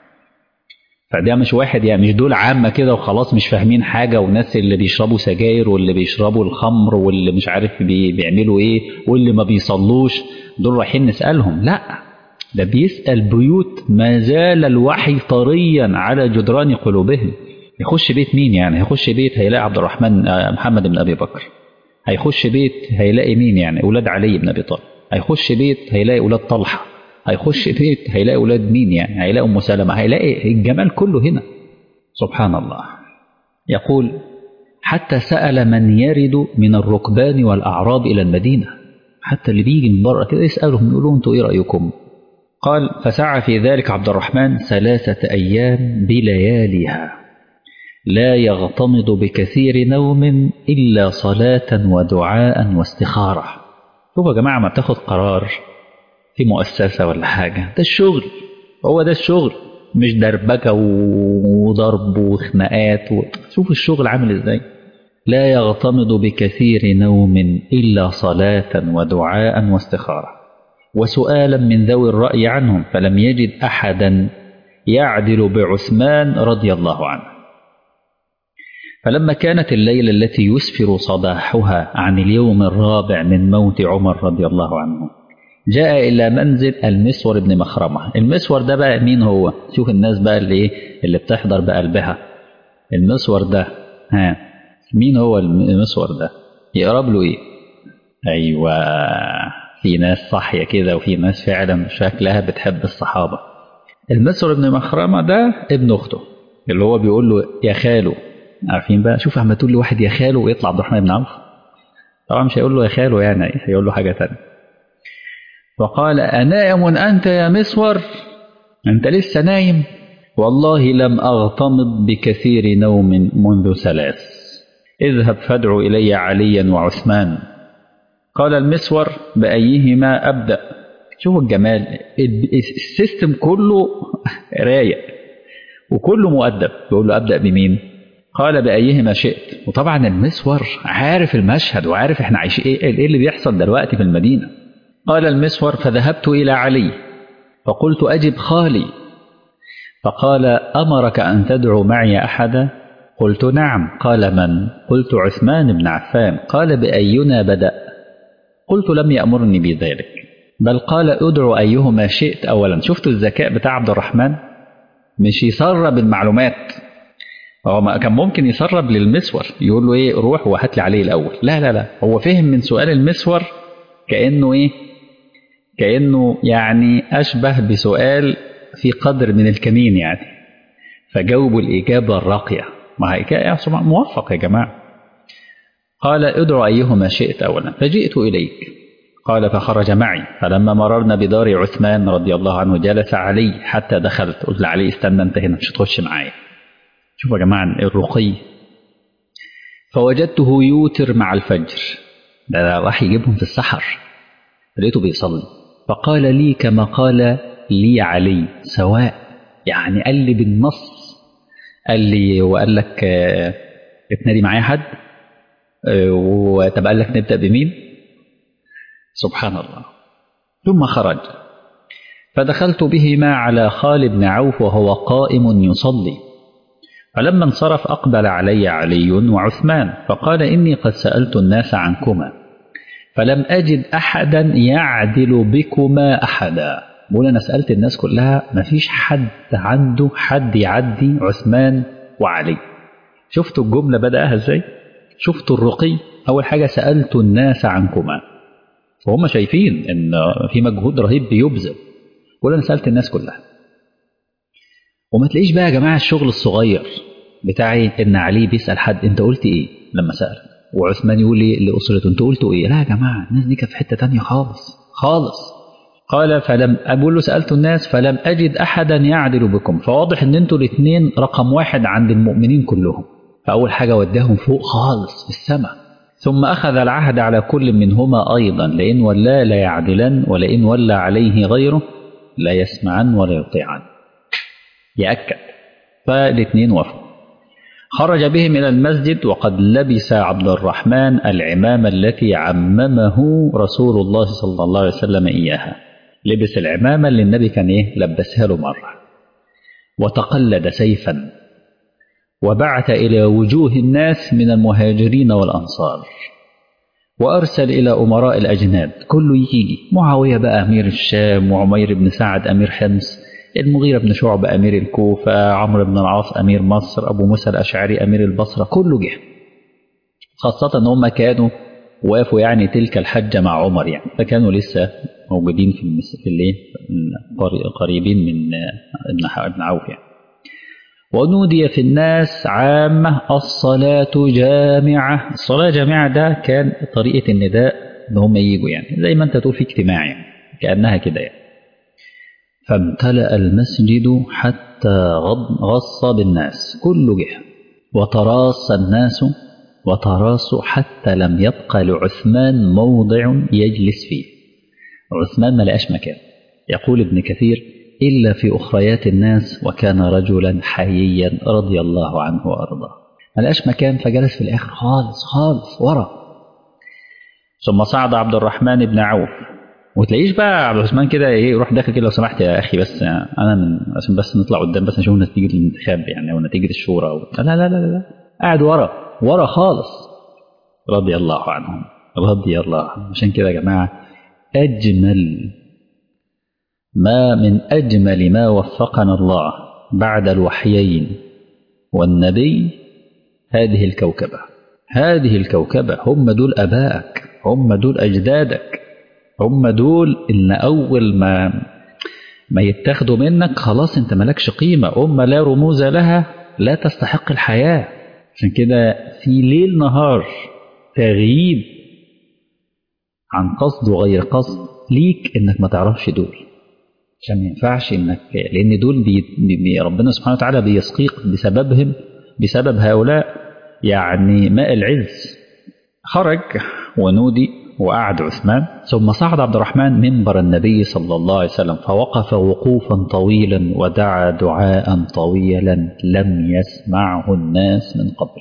فده مش واحد يعني مش دول عامة كده وخلاص مش فاهمين حاجة والناس اللي بيشربوا سجاير واللي بيشربوا الخمر واللي مش عارف بي بيعملوا ايه واللي ما بيصلوش دول رايحين نسألهم لا ده بيسأل بيوت ما زال الوحي طريا على جدران قلوبهم يخش بيت مين يعني هيخش بيت هيلاقي عبد الرحمن محمد بن أبي بكر هيخش بيت هيلاقي مين يعني أولاد علي بن أبي طالب هيخش بيت هيلاقي أولاد طلحة هيخش بيت هيلاقي أولاد مين يعني هيلاقي أم سلمة هيلاقي الجمال كله هنا سبحان الله يقول حتى سأل من يرد من الركبان والأعراب إلى المدينة حتى اللي بيجي من بره كده يسألهم يقولوا أنتوا إيه رأيكم قال فسعى في ذلك عبد الرحمن ثلاثة أيام بلياليها لا يغتمض بكثير نوم إلا صلاة ودعاء واستخارة شوفوا يا جماعة ما بتاخد قرار في مؤسسة ولا حاجة ده الشغل هو ده الشغل مش دربكة وضرب وخناقات و... شوف الشغل عامل ازاي لا يغتمض بكثير نوم إلا صلاة ودعاء واستخارة وسؤالا من ذوي الرأي عنهم فلم يجد أحدا يعدل بعثمان رضي الله عنه فلما كانت الليلة التي يسفر صباحها عن اليوم الرابع من موت عمر رضي الله عنه جاء إلى منزل المسور بن مخرمة المسور ده بقى مين هو شوف الناس بقى اللي إيه اللي بتحضر بقلبها المسور ده ها مين هو المسور ده يقرب له إيه أيوة في ناس صحية كده وفي ناس فعلا شكلها بتحب الصحابة المسور بن مخرمة ده ابن أخته اللي هو بيقول له يا خاله عارفين بقى شوف اما تقول لواحد يا خاله ويطلع عبد الرحمن بن عوف طبعا مش هيقول له يا خاله يعني هيقول له حاجة تانية وقال أنائم أنت يا مسور أنت لسه نايم والله لم أغتمض بكثير نوم منذ ثلاث اذهب فادع إلي عليا وعثمان قال المسور بأيهما أبدأ شوفوا الجمال السيستم كله رايق وكله مؤدب بيقول له أبدأ بمين قال بأيهما شئت وطبعا المسور عارف المشهد وعارف احنا عايشين ايه, إيه اللي بيحصل دلوقتي في المدينة قال المسور فذهبت إلى علي فقلت أجب خالي فقال أمرك أن تدعو معي أحدا قلت نعم قال من قلت عثمان بن عفان قال بأينا بدأ قلت لم يأمرني بذلك بل قال ادعو أيهما شئت أولا شفتوا الذكاء بتاع عبد الرحمن مش يسرب المعلومات هو ما كان ممكن يسرب للمسور يقول له ايه روح وهات لي عليه الاول لا لا لا هو فهم من سؤال المسور كانه ايه كانه يعني اشبه بسؤال في قدر من الكمين يعني فجاوبوا الاجابه الراقيه ما هي موفق يا جماعه قال ادعو ايهما شئت اولا فجئت اليك قال فخرج معي فلما مررنا بدار عثمان رضي الله عنه جلس علي حتى دخلت قلت لعلي استنى انت هنا مش هتخش معايا شوفوا يا جماعة الرقي فوجدته يوتر مع الفجر ده راح يجيبهم في السحر لقيته بيصلي فقال لي كما قال لي علي سواء يعني قال لي بالنص قال لي وقال لك اه اتنادي معايا حد اه وطب قال لك نبدأ بمين سبحان الله ثم خرج فدخلت بهما على خال بن عوف وهو قائم يصلي فلما انصرف أقبل علي علي وعثمان فقال إني قد سألت الناس عنكما فلم أجد أحدا يعدل بكما أحدا بقول أنا سألت الناس كلها ما فيش حد عنده حد يعدي عثمان وعلي شفتوا الجملة بدأها ازاي شفتوا الرقي أول حاجة سألت الناس عنكما وهم شايفين إن في مجهود رهيب بيبذل بقول أنا سألت الناس كلها وما تلاقيش بقى يا جماعة الشغل الصغير بتاعي ان علي بيسال حد انت قلت ايه لما سال وعثمان يقول لي لاسرته انتوا قلتوا ايه لا يا جماعه الناس دي كانت في حته تانية خالص خالص قال فلم اقول له سالت الناس فلم اجد احدا يعدل بكم فواضح ان انتوا الاثنين رقم واحد عند المؤمنين كلهم فاول حاجه وداهم فوق خالص في السماء ثم أخذ العهد على كل منهما أيضا لئن ولا لا يعدلن ولئن ولى عليه غيره لا يسمعن ولا يطيعن يأكد فالاثنين وفوا خرج بهم إلى المسجد وقد لبس عبد الرحمن العمامة التي عممه رسول الله صلى الله عليه وسلم إياها لبس العمامة اللي النبي كان إيه لبسها له مرة وتقلد سيفا وبعث إلى وجوه الناس من المهاجرين والأنصار وأرسل إلى أمراء الأجناد كله يجي معاوية بقى أمير الشام وعمير بن سعد أمير حمص المغيرة بن شعبة أمير الكوفة عمرو بن العاص أمير مصر أبو موسى الأشعري أمير البصرة كله جه خاصة أن هم كانوا وافوا يعني تلك الحجة مع عمر يعني فكانوا لسه موجودين في المس... في الايه قريبين من ابن عوف يعني ونودي في الناس عامة الصلاة جامعة الصلاة جامعة ده كان طريقة النداء ان هم يجوا يعني زي ما انت تقول في اجتماع يعني كأنها كده يعني فامتلأ المسجد حتى غص بالناس كل جهة وتراص الناس وتراصوا حتى لم يبقى لعثمان موضع يجلس فيه عثمان ما لقاش مكان يقول ابن كثير إلا في أخريات الناس وكان رجلا حييا رضي الله عنه وأرضاه ما لقاش مكان فجلس في الآخر خالص خالص ورا ثم صعد عبد الرحمن بن عوف وتلاقيش بقى عبد الرحمن كده ايه يروح داخل كده لو سمحت يا اخي بس انا من عشان بس نطلع قدام بس نشوف نتيجه الانتخاب يعني او نتيجه الشورى أو لا لا لا لا قاعد ورا ورا خالص رضي الله عنهم رضي الله عنهم عشان كده يا جماعه اجمل ما من اجمل ما وفقنا الله بعد الوحيين والنبي هذه الكوكبه هذه الكوكبه هم دول ابائك هم دول اجدادك هم دول اللي أول ما ما يتاخدوا منك خلاص أنت مالكش قيمة أمة لا رموز لها لا تستحق الحياة عشان كده في ليل نهار تغييب عن قصد وغير قصد ليك إنك ما تعرفش دول عشان ما ينفعش إنك لأن دول بي بي ربنا سبحانه وتعالى بيسقيك بسببهم بسبب هؤلاء يعني ماء العز خرج ونودي وقعد عثمان ثم صعد عبد الرحمن منبر النبي صلى الله عليه وسلم فوقف وقوفا طويلا ودعا دعاء طويلا لم يسمعه الناس من قبل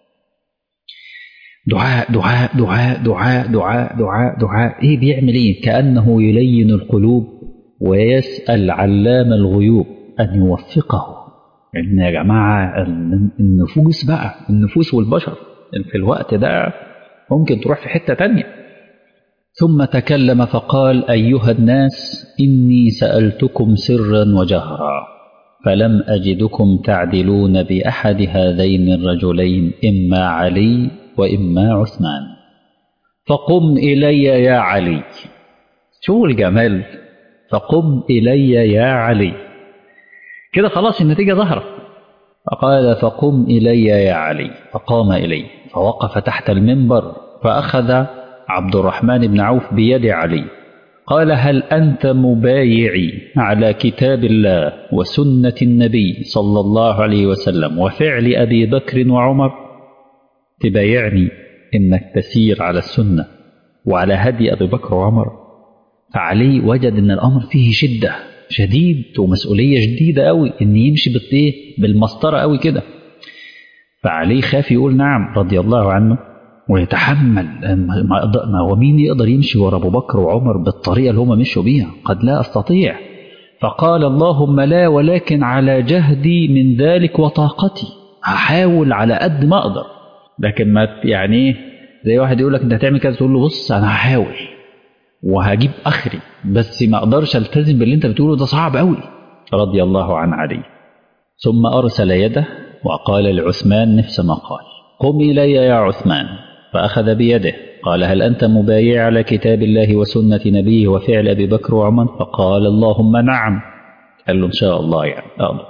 دعاء دعاء دعاء دعاء دعاء دعاء دعاء ايه بيعمل ايه كأنه يلين القلوب ويسأل علام الغيوب أن يوفقه إن يا جماعة النفوس بقى النفوس والبشر في الوقت ده ممكن تروح في حتة تانية ثم تكلم فقال أيها الناس إني سألتكم سرا وجهرا فلم أجدكم تعدلون بأحد هذين الرجلين إما علي وإما عثمان فقم إلي يا علي شو الجمال فقم إلي يا علي كده خلاص النتيجة ظهرت فقال فقم إلي يا علي فقام إلي فوقف تحت المنبر فأخذ عبد الرحمن بن عوف بيد علي قال هل أنت مبايعي على كتاب الله وسنة النبي صلى الله عليه وسلم وفعل أبي بكر وعمر تبايعني إنك تسير على السنة وعلى هدي أبي بكر وعمر فعلي وجد أن الأمر فيه شدة شديد ومسؤولية شديدة قوي إن يمشي بالإيه بالمسطرة قوي كده فعلي خاف يقول نعم رضي الله عنه ويتحمل ما هو مين يقدر يمشي ورا ابو بكر وعمر بالطريقه اللي هم مشوا بيها قد لا استطيع فقال اللهم لا ولكن على جهدي من ذلك وطاقتي هحاول على قد ما اقدر لكن ما يعني زي واحد يقول لك انت هتعمل كذا تقول له بص انا هحاول وهجيب اخري بس ما اقدرش التزم باللي انت بتقوله ده صعب قوي رضي الله عن علي ثم ارسل يده وقال لعثمان نفس ما قال قم الي يا عثمان فأخذ بيده قال هل أنت مبايع على كتاب الله وسنة نبيه وفعل أبي بكر وعمر فقال اللهم نعم قال له إن شاء الله يعني أقدر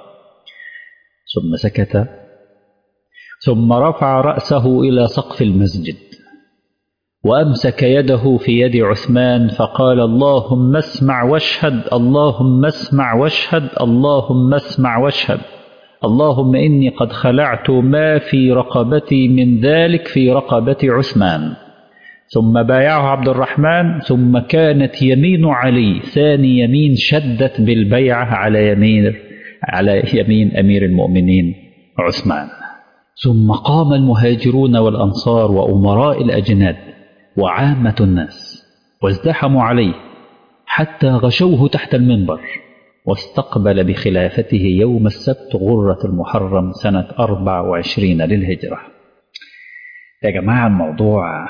ثم سكت ثم رفع رأسه إلى سقف المسجد وأمسك يده في يد عثمان فقال اللهم اسمع واشهد اللهم اسمع واشهد اللهم اسمع واشهد اللهم إني قد خلعت ما في رقبتي من ذلك في رقبة عثمان ثم بايعه عبد الرحمن ثم كانت يمين علي ثاني يمين شدت بالبيعة على يمين على يمين أمير المؤمنين عثمان ثم قام المهاجرون والأنصار وأمراء الأجناد وعامة الناس وازدحموا عليه حتى غشوه تحت المنبر واستقبل بخلافته يوم السبت غرة المحرم سنة 24 للهجرة يا جماعة الموضوع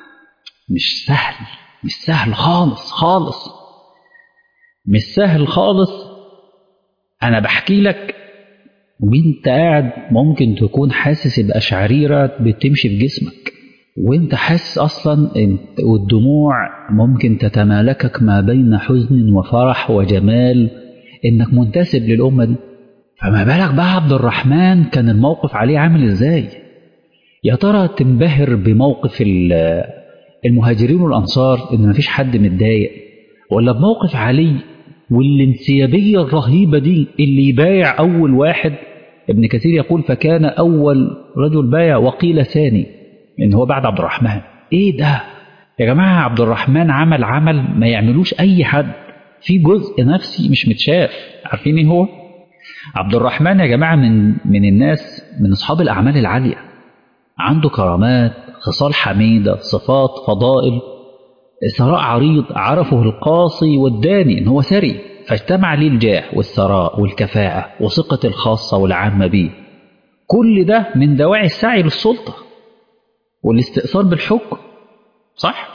مش سهل مش سهل خالص خالص مش سهل خالص أنا بحكي لك وانت قاعد ممكن تكون حاسس بأشعريرة بتمشي في جسمك وانت حاسس اصلا والدموع ممكن تتمالكك ما بين حزن وفرح وجمال انك منتسب للامه دي فما بالك بقى عبد الرحمن كان الموقف عليه عامل ازاي يا ترى تنبهر بموقف المهاجرين والانصار ان مفيش حد متضايق ولا بموقف علي والانسيابيه الرهيبه دي اللي يبايع اول واحد ابن كثير يقول فكان اول رجل بايع وقيل ثاني ان هو بعد عبد الرحمن ايه ده يا جماعه عبد الرحمن عمل عمل ما يعملوش اي حد في جزء نفسي مش متشاف عارفين ايه هو عبد الرحمن يا جماعه من من الناس من اصحاب الاعمال العاليه عنده كرامات خصال حميده صفات فضائل ثراء عريض عرفه القاصي والداني ان هو ثري فاجتمع ليه الجاه والثراء والكفاءه وثقه الخاصه والعامه بيه كل ده من دواعي السعي للسلطه والاستئثار بالحكم صح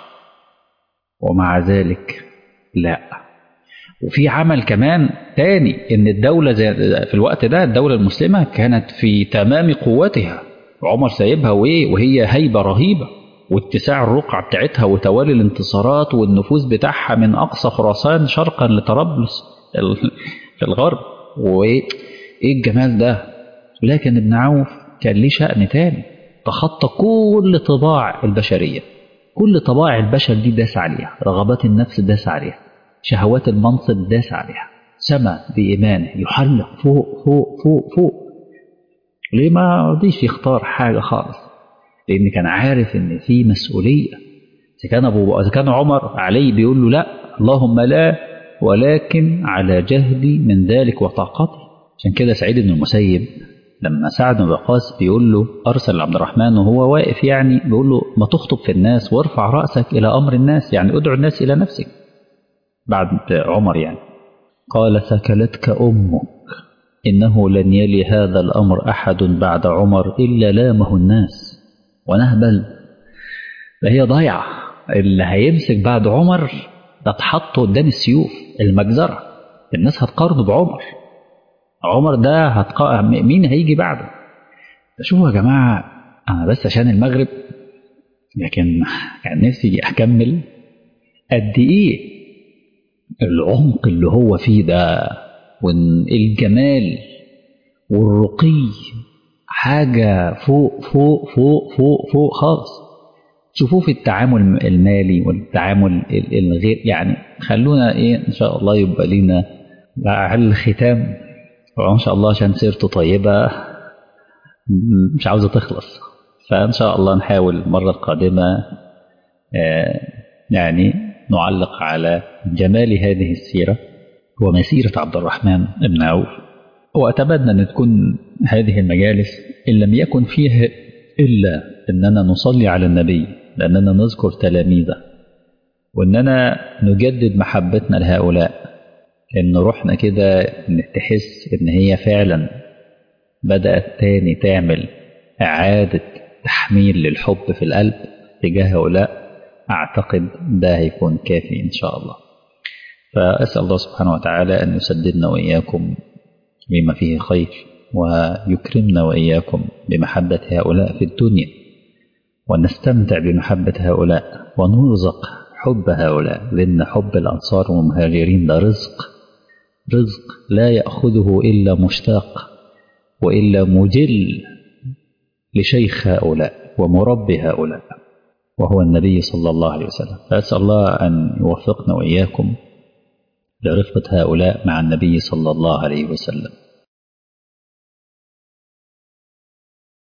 ومع ذلك لا وفي عمل كمان تاني ان الدولة زي في الوقت ده الدولة المسلمة كانت في تمام قوتها عمر سايبها وايه وهي هيبة رهيبة واتساع الرقعة بتاعتها وتوالي الانتصارات والنفوذ بتاعها من أقصى خراسان شرقا لطرابلس في الغرب وايه ايه الجمال ده لكن ابن عوف كان ليه شأن تاني تخطى كل طباع البشرية كل طباع البشر دي داس عليها رغبات النفس داس عليها شهوات المنصب داس عليها سما بإيمانه يحلق فوق فوق فوق فوق ليه ما رضيش يختار حاجة خالص لأن كان عارف إن في مسؤولية إذا كان أبو إذا كان عمر علي بيقول له لا اللهم لا ولكن على جهدي من ذلك وطاقتي عشان كده سعيد بن المسيب لما سعد بن وقاص بيقول له أرسل عبد الرحمن وهو واقف يعني بيقول له ما تخطب في الناس وارفع رأسك إلى أمر الناس يعني ادعو الناس إلى نفسك بعد عمر يعني قال ثكلتك أمك إنه لن يلي هذا الأمر أحد بعد عمر إلا لامه الناس ونهبل فهي ضايعة اللي هيمسك بعد عمر ده اتحط قدام السيوف المجزرة الناس هتقارنه بعمر عمر ده هتقا... مين هيجي بعده شوفوا يا جماعة أنا بس عشان المغرب لكن كان نفسي أكمل قد إيه العمق اللي هو فيه ده والجمال والرقي حاجة فوق فوق فوق فوق فوق خالص شوفوه في التعامل المالي والتعامل الغير يعني خلونا ايه ان شاء الله يبقى لينا على الختام وان شاء الله عشان سيرته طيبة مش عاوزة تخلص فان شاء الله نحاول المرة القادمة يعني نعلق على جمال هذه السيرة ومسيرة عبد الرحمن بن عوف وأتمنى أن تكون هذه المجالس إن لم يكن فيها إلا أننا نصلي على النبي لأننا نذكر تلاميذه وأننا نجدد محبتنا لهؤلاء إن روحنا كده تحس إن هي فعلا بدأت تاني تعمل إعادة تحميل للحب في القلب تجاه هؤلاء أعتقد ده هيكون كافي إن شاء الله فأسأل الله سبحانه وتعالى أن يسددنا وإياكم بما فيه خير ويكرمنا وإياكم بمحبة هؤلاء في الدنيا ونستمتع بمحبة هؤلاء ونرزق حب هؤلاء لأن حب الأنصار والمهاجرين ده رزق رزق لا يأخذه إلا مشتاق وإلا مجل لشيخ هؤلاء ومربي هؤلاء وهو النبي صلى الله عليه وسلم فأسأل الله أن يوفقنا وإياكم لرفقة هؤلاء مع النبي صلى الله عليه وسلم